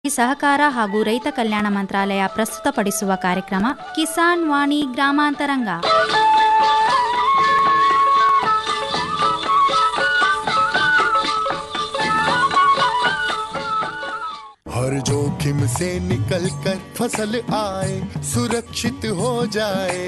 ಸಹಕಾರ ಹಾಗೂ ರೈತ ಕಲ್ಯಾಣ ಮಂತ್ರಾಲಯ ಪ್ರಸ್ತುತಪಡಿಸುವ ಕಾರ್ಯಕ್ರಮ ಕಿಸಾನ್ ವಾಣಿ ಗ್ರಾಮಾಂತರಂಗ हर जोखिम से निकल कर फसल आए सुरक्षित हो जाए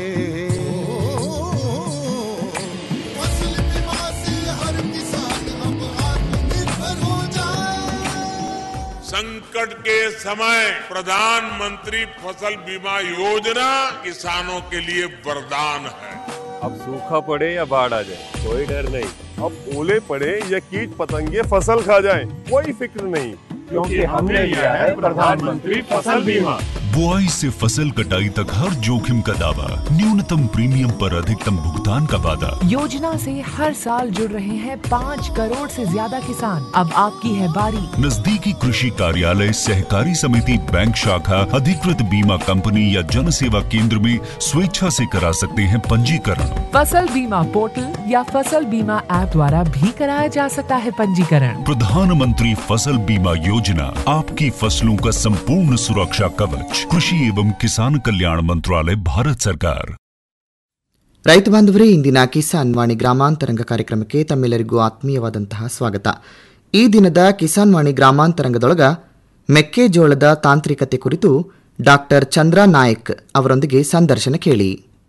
फसल बीमा से हर किसान अब आत्मनिर्भर हो जाए संकट के समय प्रधानमंत्री फसल बीमा योजना किसानों के लिए वरदान है अब सूखा पड़े या बाढ़ आ जाए कोई डर नहीं अब ओले पड़े या कीट पतंगे फसल खा जाए कोई फिक्र नहीं क्योंकि हमने लिया है प्रधानमंत्री फसल बीमा बुआई से फसल कटाई तक हर जोखिम का दावा न्यूनतम प्रीमियम पर अधिकतम भुगतान का वादा योजना से हर साल जुड़ रहे हैं पाँच करोड़ से ज्यादा किसान अब आपकी है बारी नजदीकी कृषि कार्यालय सहकारी समिति बैंक शाखा अधिकृत बीमा कंपनी या जन सेवा केंद्र में स्वेच्छा से करा सकते हैं पंजीकरण फसल बीमा पोर्टल या फसल बीमा ऐप द्वारा भी कराया जा सकता है पंजीकरण प्रधानमंत्री फसल बीमा योजना आपकी फसलों का संपूर्ण सुरक्षा कवच कृषि एवं किसान कल्याण मंत्रालय भारत सरकार ರೈತ ಬಾಂಧವರೇ ಇಂದಿನ ಕಿಸಾನ್ ವಾಣಿ ಗ್ರಾಮಾಂತರಂಗ ಕಾರ್ಯಕ್ರಮಕ್ಕೆ ತಮ್ಮೆಲ್ಲರಿಗೂ ಆತ್ಮೀಯವಾದಂತಹ ಸ್ವಾಗತ ಈ ದಿನದ ಕಿಸಾನ್ ವಾಣಿ ಗ್ರಾಮಾಂತರಂಗದೊಳಗ ಮೆಕ್ಕೆಜೋಳದ ತಾಂತ್ರಿಕತೆ ಕುರಿತು ಡಾಕ್ಟರ್ ಚಂದ್ರ ನಾಯಕ್ ಅವರೊಂದಿಗೆ ಸಂದರ್ಶನ ಕೇಳಿ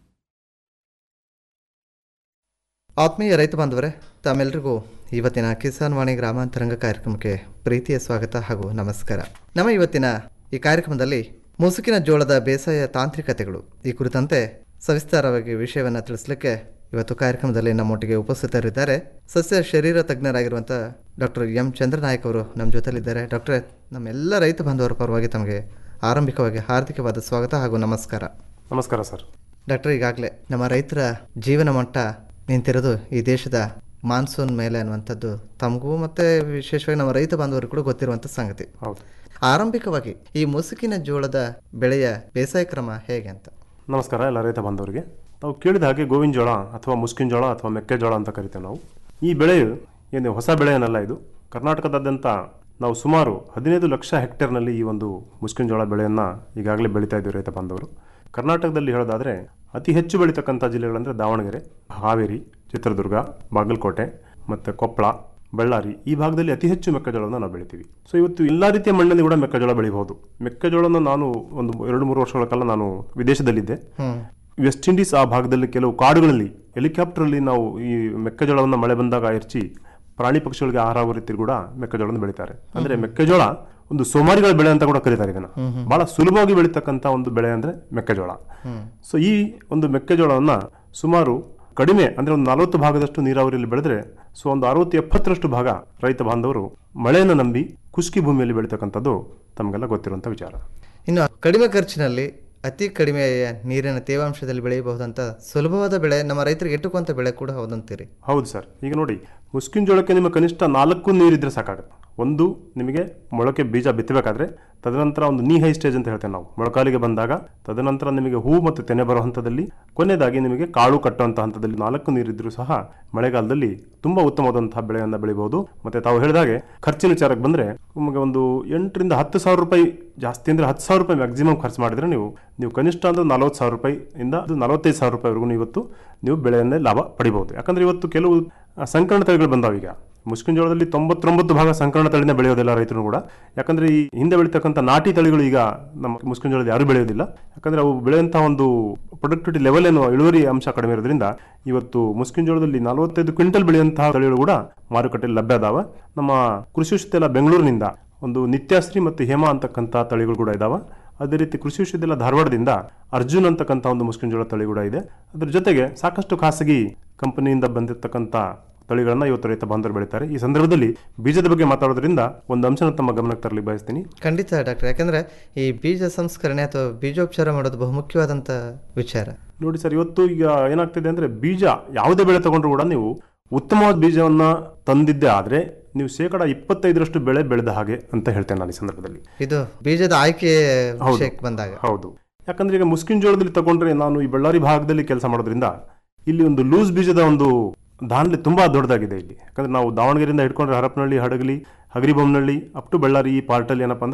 ಆತ್ಮೀಯ ರೈತ ಬಾಂಧವರೇ ತಮ್ಮೆಲ್ಲರಿಗೂ ಇವತ್ತಿನ ಕಿಸಾನ್ ವಾಣಿ ಗ್ರಾಮಾಂತರಂಗ ಕಾರ್ಯಕ್ರಮಕ್ಕೆ ಪ್ರೀತಿಯ ಸ್ವಾಗತ ಹಾಗೂ ನಮಸ್ಕಾರ ನಮ್ಮ ಇವತ್ತಿನ ಈ ಕಾರ್ಯಕ್ರಮದಲ್ಲಿ ಮುಸುಕಿನ ಜೋಳದ ಬೇಸಾಯ ತಾಂತ್ರಿಕತೆಗಳು ಈ ಕುರಿತಂತೆ ಸವಿಸ್ತಾರವಾಗಿ ವಿಷಯವನ್ನು ತಿಳಿಸಲಿಕ್ಕೆ ಇವತ್ತು ಕಾರ್ಯಕ್ರಮದಲ್ಲಿ ನಮ್ಮೊಟ್ಟಿಗೆ ಉಪಸ್ಥಿತರಿದ್ದಾರೆ ಸಸ್ಯ ಶರೀರ ತಜ್ಞರಾಗಿರುವಂಥ ಡಾಕ್ಟರ್ ಎಂ ಚಂದ್ರನಾಯಕ್ ಅವರು ನಮ್ಮ ಜೊತೆಲಿದ್ದಾರೆ ಡಾಕ್ಟ್ರೇ ನಮ್ಮೆಲ್ಲ ರೈತ ಬಾಂಧವರ ಪರವಾಗಿ ತಮಗೆ ಆರಂಭಿಕವಾಗಿ ಹಾರ್ದಿಕವಾದ ಸ್ವಾಗತ ಹಾಗೂ ನಮಸ್ಕಾರ ನಮಸ್ಕಾರ ಸರ್ ಡಾಕ್ಟರ್ ಈಗಾಗಲೇ ನಮ್ಮ ರೈತರ ಜೀವನ ಮಟ್ಟ ನಿಂತಿರೋದು ಈ ದೇಶದ ಮಾನ್ಸೂನ್ ಮೇಲೆ ಅನ್ನುವಂಥದ್ದು ತಮಗೂ ಮತ್ತು ವಿಶೇಷವಾಗಿ ನಮ್ಮ ರೈತ ಬಾಂಧವರಿಗೂ ಕೂಡ ಗೊತ್ತಿರುವಂಥ ಸಂಗತಿ ಹೌದು ಆರಂಭಿಕವಾಗಿ ಈ ಮುಸುಕಿನ ಜೋಳದ ಬೆಳೆಯ ಬೇಸಾಯ ಕ್ರಮ ಹೇಗೆ ಅಂತ ನಮಸ್ಕಾರ ಎಲ್ಲ ರೈತ ಬಾಂಧವರಿಗೆ ನಾವು ಕೇಳಿದ ಹಾಗೆ ಗೋವಿನ ಜೋಳ ಅಥವಾ ಮುಸ್ಕಿನ ಜೋಳ ಅಥವಾ ಮೆಕ್ಕೆಜೋಳ ಅಂತ ಕರಿತೇವೆ ನಾವು ಈ ಬೆಳೆಯು ಏನು ಹೊಸ ಬೆಳೆ ಏನಲ್ಲ ಇದು ಕರ್ನಾಟಕದಾದ್ಯಂತ ನಾವು ಸುಮಾರು ಹದಿನೈದು ಲಕ್ಷ ಹೆಕ್ಟೇರ್ನಲ್ಲಿ ಈ ಒಂದು ಮುಸ್ಕಿನ ಜೋಳ ಬೆಳೆಯನ್ನು ಈಗಾಗಲೇ ಬೆಳೀತಾ ಇದ್ದೀವಿ ರೈತ ಬಾಂಧವರು ಕರ್ನಾಟಕದಲ್ಲಿ ಹೇಳೋದಾದರೆ ಅತಿ ಹೆಚ್ಚು ಬೆಳೀತಕ್ಕಂಥ ಜಿಲ್ಲೆಗಳಂದರೆ ದಾವಣಗೆರೆ ಹಾವೇರಿ ಚಿತ್ರದುರ್ಗ ಬಾಗಲಕೋಟೆ ಮತ್ತು ಕೊಪ್ಪಳ ಬಳ್ಳಾರಿ ಈ ಭಾಗದಲ್ಲಿ ಅತಿ ಹೆಚ್ಚು ಮೆಕ್ಕೆಜೋಳವನ್ನು ನಾವು ಬೆಳಿತೀವಿ ಸೊ ಇವತ್ತು ಎಲ್ಲ ರೀತಿಯ ಮಣ್ಣಲ್ಲಿ ಕೂಡ ಮೆಕ್ಕೆಜೋಳ ಬೆಳಿಬಹುದು ಮೆಕ್ಕೆಜೋಳನ ನಾನು ಒಂದು ಎರಡು ಮೂರು ವರ್ಷಗಳ ಕಾಲ ನಾನು ವಿದೇಶದಲ್ಲಿದ್ದೆ ವೆಸ್ಟ್ ಇಂಡೀಸ್ ಆ ಭಾಗದಲ್ಲಿ ಕೆಲವು ಕಾಡುಗಳಲ್ಲಿ ಹೆಲಿಕಾಪ್ಟರಲ್ಲಿ ನಾವು ಈ ಮೆಕ್ಕೆಜೋಳವನ್ನು ಮಳೆ ಬಂದಾಗ ಎರಚಿ ಪ್ರಾಣಿ ಪಕ್ಷಿಗಳಿಗೆ ಆಹಾರ ಆಗೋ ರೀತಿ ಕೂಡ ಮೆಕ್ಕೆಜೋಳವನ್ನು ಬೆಳಿತಾರೆ ಅಂದ್ರೆ ಮೆಕ್ಕೆಜೋಳ ಒಂದು ಸೋಮಾರಿಗಳ ಬೆಳೆ ಅಂತ ಕೂಡ ಕರೀತಾರೆ ಇದನ್ನ ಬಹಳ ಸುಲಭವಾಗಿ ಬೆಳೀತಕ್ಕಂಥ ಒಂದು ಬೆಳೆ ಅಂದ್ರೆ ಮೆಕ್ಕೆಜೋಳ ಸೊ ಈ ಒಂದು ಮೆಕ್ಕೆಜೋಳವನ್ನ ಸುಮಾರು ಕಡಿಮೆ ಅಂದ್ರೆ ಒಂದು ನಲವತ್ತು ಭಾಗದಷ್ಟು ನೀರಾವರಿಯಲ್ಲಿ ಬೆಳೆದ್ರೆ ಸೊ ಒಂದು ಅರವತ್ತು ಎಪ್ಪತ್ತರಷ್ಟು ಭಾಗ ರೈತ ಬಾಂಧವರು ಮಳೆಯನ್ನು ನಂಬಿ ಕುಷ್ಕಿ ಭೂಮಿಯಲ್ಲಿ ಬೆಳೀತಕ್ಕಂಥದ್ದು ತಮಗೆಲ್ಲ ಗೊತ್ತಿರುವಂಥ ವಿಚಾರ ಇನ್ನು ಕಡಿಮೆ ಖರ್ಚಿನಲ್ಲಿ ಅತಿ ಕಡಿಮೆ ನೀರಿನ ತೇವಾಂಶದಲ್ಲಿ ಬೆಳೆಯಬಹುದಂತ ಸುಲಭವಾದ ಬೆಳೆ ನಮ್ಮ ರೈತರಿಗೆ ಎಟುಕುವಂಥ ಬೆಳೆ ಕೂಡ ಹೌದಂತೀರಿ ಹೌದು ಸರ್ ಈಗ ನೋಡಿ ಮುಸ್ಕಿನ ಜೋಳಕ್ಕೆ ನಿಮ್ಮ ಕನಿಷ್ಠ ನಾಲ್ಕು ನೀರಿದ್ರೆ ಸಾಕಾಗುತ್ತೆ ಒಂದು ನಿಮಗೆ ಮೊಳಕೆ ಬೀಜ ಬಿತ್ತಬೇಕಾದ್ರೆ ತದನಂತರ ಒಂದು ನೀ ಹೈ ಸ್ಟೇಜ್ ಅಂತ ಹೇಳ್ತೇವೆ ನಾವು ಮೊಳಕಾಲಿಗೆ ಬಂದಾಗ ತದನಂತರ ನಿಮಗೆ ಹೂ ಮತ್ತು ತೆನೆ ಬರೋ ಹಂತದಲ್ಲಿ ಕೊನೆಯದಾಗಿ ನಿಮಗೆ ಕಾಳು ಕಟ್ಟುವಂಥ ಹಂತದಲ್ಲಿ ನಾಲ್ಕು ನೀರಿದ್ರೂ ಸಹ ಮಳೆಗಾಲದಲ್ಲಿ ತುಂಬಾ ಉತ್ತಮವಾದಂತಹ ಬೆಳೆಯನ್ನು ಬೆಳಿಬಹುದು ಮತ್ತೆ ತಾವು ಹೇಳಿದಾಗೆ ಖರ್ಚಿನ ವಿಚಾರಕ್ಕೆ ಬಂದ್ರೆ ನಿಮಗೆ ಒಂದು ಎಂಟರಿಂದ ಹತ್ತು ಸಾವಿರ ರೂಪಾಯಿ ಜಾಸ್ತಿ ಅಂದ್ರೆ ಹತ್ತು ಸಾವಿರ ರೂಪಾಯಿ ಮ್ಯಾಕ್ಸಿಮಮ್ ಖರ್ಚು ಮಾಡಿದ್ರೆ ನೀವು ನೀವು ಕನಿಷ್ಠ ಅಂದ್ರೆ ನಲವತ್ತು ಸಾವಿರ ರೂಪಾಯಿ ಇಂದ ಅದು ನಲವತ್ತೈದು ಸಾವಿರ ರೂಪಾಯಿವರೆಗೂ ಇವತ್ತು ನೀವು ಬೆಳೆಯನ್ನೇ ಲಾಭ ಪಡಿಬಹುದು ಯಾಕಂದ್ರೆ ಇವತ್ತು ಕೆಲವು ಆ, ಸಂಕರಣ ತಳಿಗಳು ಬಂದಾವ ಈಗ ಮುಸ್ಕಿನ ಜೋಳದಲ್ಲಿ ತೊಂಬತ್ತೊಂಬತ್ತು ಭಾಗ ಸಂಕರಣ ತಳಿನ ಬೆಳೆಯೋದಿಲ್ಲ ರೈತರು ಕೂಡ ಯಾಕಂದ್ರೆ ಈ ಹಿಂದೆ ಬೆಳೀತಕ್ಕಂಥ ನಾಟಿ ತಳಿಗಳು ಈಗ ನಮ್ಮ ಮುಸ್ಕಿನ ಜೋಳದಲ್ಲಿ ಯಾರು ಬೆಳೆಯೋದಿಲ್ಲ ಯಾಕಂದ್ರೆ ಅವು ಬೆಳೆಯುವಂತಹ ಒಂದು ಪ್ರೊಡಕ್ಟಿವಿಟಿ ಲೆವೆಲ್ ಏನು ಇಳುವರಿ ಅಂಶ ಕಡಿಮೆ ಇರೋದ್ರಿಂದ ಇವತ್ತು ಮುಸ್ಕಿನ ಜೋಳದಲ್ಲಿ ನಲವತ್ತೈದು ಕ್ವಿಂಟಲ್ ಬೆಳೆಯುವಂತಹ ತಳಿಗಳು ಕೂಡ ಮಾರುಕಟ್ಟೆಯಲ್ಲಿ ಲಭ್ಯ ಅದಾವ ನಮ್ಮ ಕೃಷಿ ವಿಶ್ವವಿದ್ಯಾಲಯ ಬೆಂಗಳೂರಿನಿಂದ ಒಂದು ನಿತ್ಯಾಶ್ರೀ ಮತ್ತು ಹೇಮಾ ಅಂತಕ್ಕಂಥ ತಳಿಗಳು ಕೂಡ ಇದಾವ ಅದೇ ರೀತಿ ಕೃಷಿ ವಿಶ್ವವಿದ್ಯಾಲಯ ಧಾರವಾಡದಿಂದ ಅರ್ಜುನ್ ಅಂತಕ್ಕಂಥ ಒಂದು ಮುಸ್ಕಿನ ಜೋಳ ತಳಿ ಕೂಡ ಇದೆ ಅದ್ರ ಜೊತೆಗೆ ಸಾಕಷ್ಟು ಖಾಸಗಿ ಕಂಪನಿಯಿಂದ ಬಂದಿರತಕ್ಕಂಥ ತಳಿಗಳನ್ನ ಇವತ್ತು ರೈತ ಬಾಂಧವರು ಬೆಳಿತಾರೆ ಈ ಸಂದರ್ಭದಲ್ಲಿ ಬೀಜದ ಬಗ್ಗೆ ಮಾತಾಡೋದ್ರಿಂದ ಒಂದು ಅಂಶನ ತಮ್ಮ ಗಮನಕ್ಕೆ ತರಲಿ ಬಯಸ್ತೀನಿ ಖಂಡಿತ ಡಾಕ್ಟರ್ ಯಾಕಂದ್ರೆ ಈ ಬೀಜ ಸಂಸ್ಕರಣೆ ಅಥವಾ ಬೀಜೋಪಚಾರ ಮಾಡೋದು ಬಹುಮುಖ್ಯವಾದಂಥ ವಿಚಾರ ನೋಡಿ ಸರ್ ಇವತ್ತು ಈಗ ಏನಾಗ್ತಿದೆ ಅಂದ್ರೆ ಬೀಜ ಯಾವುದೇ ಬೆಳೆ ತಗೊಂಡ್ರು ಕೂಡ ನೀವು ಉತ್ತಮವಾದ ಬೀಜವನ್ನ ತಂದಿದ್ದೆ ಆದ್ರೆ ನೀವು ಶೇಕಡ ಇಪ್ಪತ್ತೈದರಷ್ಟು ಬೆಳೆ ಬೆಳೆದ ಹಾಗೆ ಅಂತ ಹೇಳ್ತೇನೆ ನಾನು ಈ ಸಂದರ್ಭದಲ್ಲಿ ಇದು ಬೀಜದ ಆಯ್ಕೆ ಹೌದು. ವಿಷಯಕ್ಕೆ ಬಂದಾಗ ಹೌದು ಯಾಕಂದ್ರೆ ಈಗ ಮುಸ್ಕಿನ್ ಜೋಳದಲ್ಲಿ ತಗೊಂಡ್ರೆ ನಾನು ಈ ಬಳ್ಳಾರಿ ಭಾಗದಲ್ಲಿ ಕೆಲಸ ಮಾಡೋದ್ರಿಂದ ಇಲ್ಲಿ ಒಂದು ಲೂಸ್ ಬೀಜದ ಒಂದು ದಾನ್ಲಿ ತುಂಬಾ ದೊಡ್ಡದಾಗಿದೆ ಇಲ್ಲಿ ಯಾಕಂದ್ರೆ ನಾವು ದಾವಣಗೆರೆಯಿಂದ ಹಿಡ್ಕೊಂಡ್ರೆ ಹರಪನಹಳ್ಳಿ ಹಡಗಲಿ ಹಗರಿಬೊಮ್ಮನಹಳ್ಳಿ ಅಪ್ ಟು ಬಳ್ಳಾರಿ ಈ ಪಾರ್ಟಲ್ಲಿ ಏನಪ್ಪ ಅಂದ್ರೆ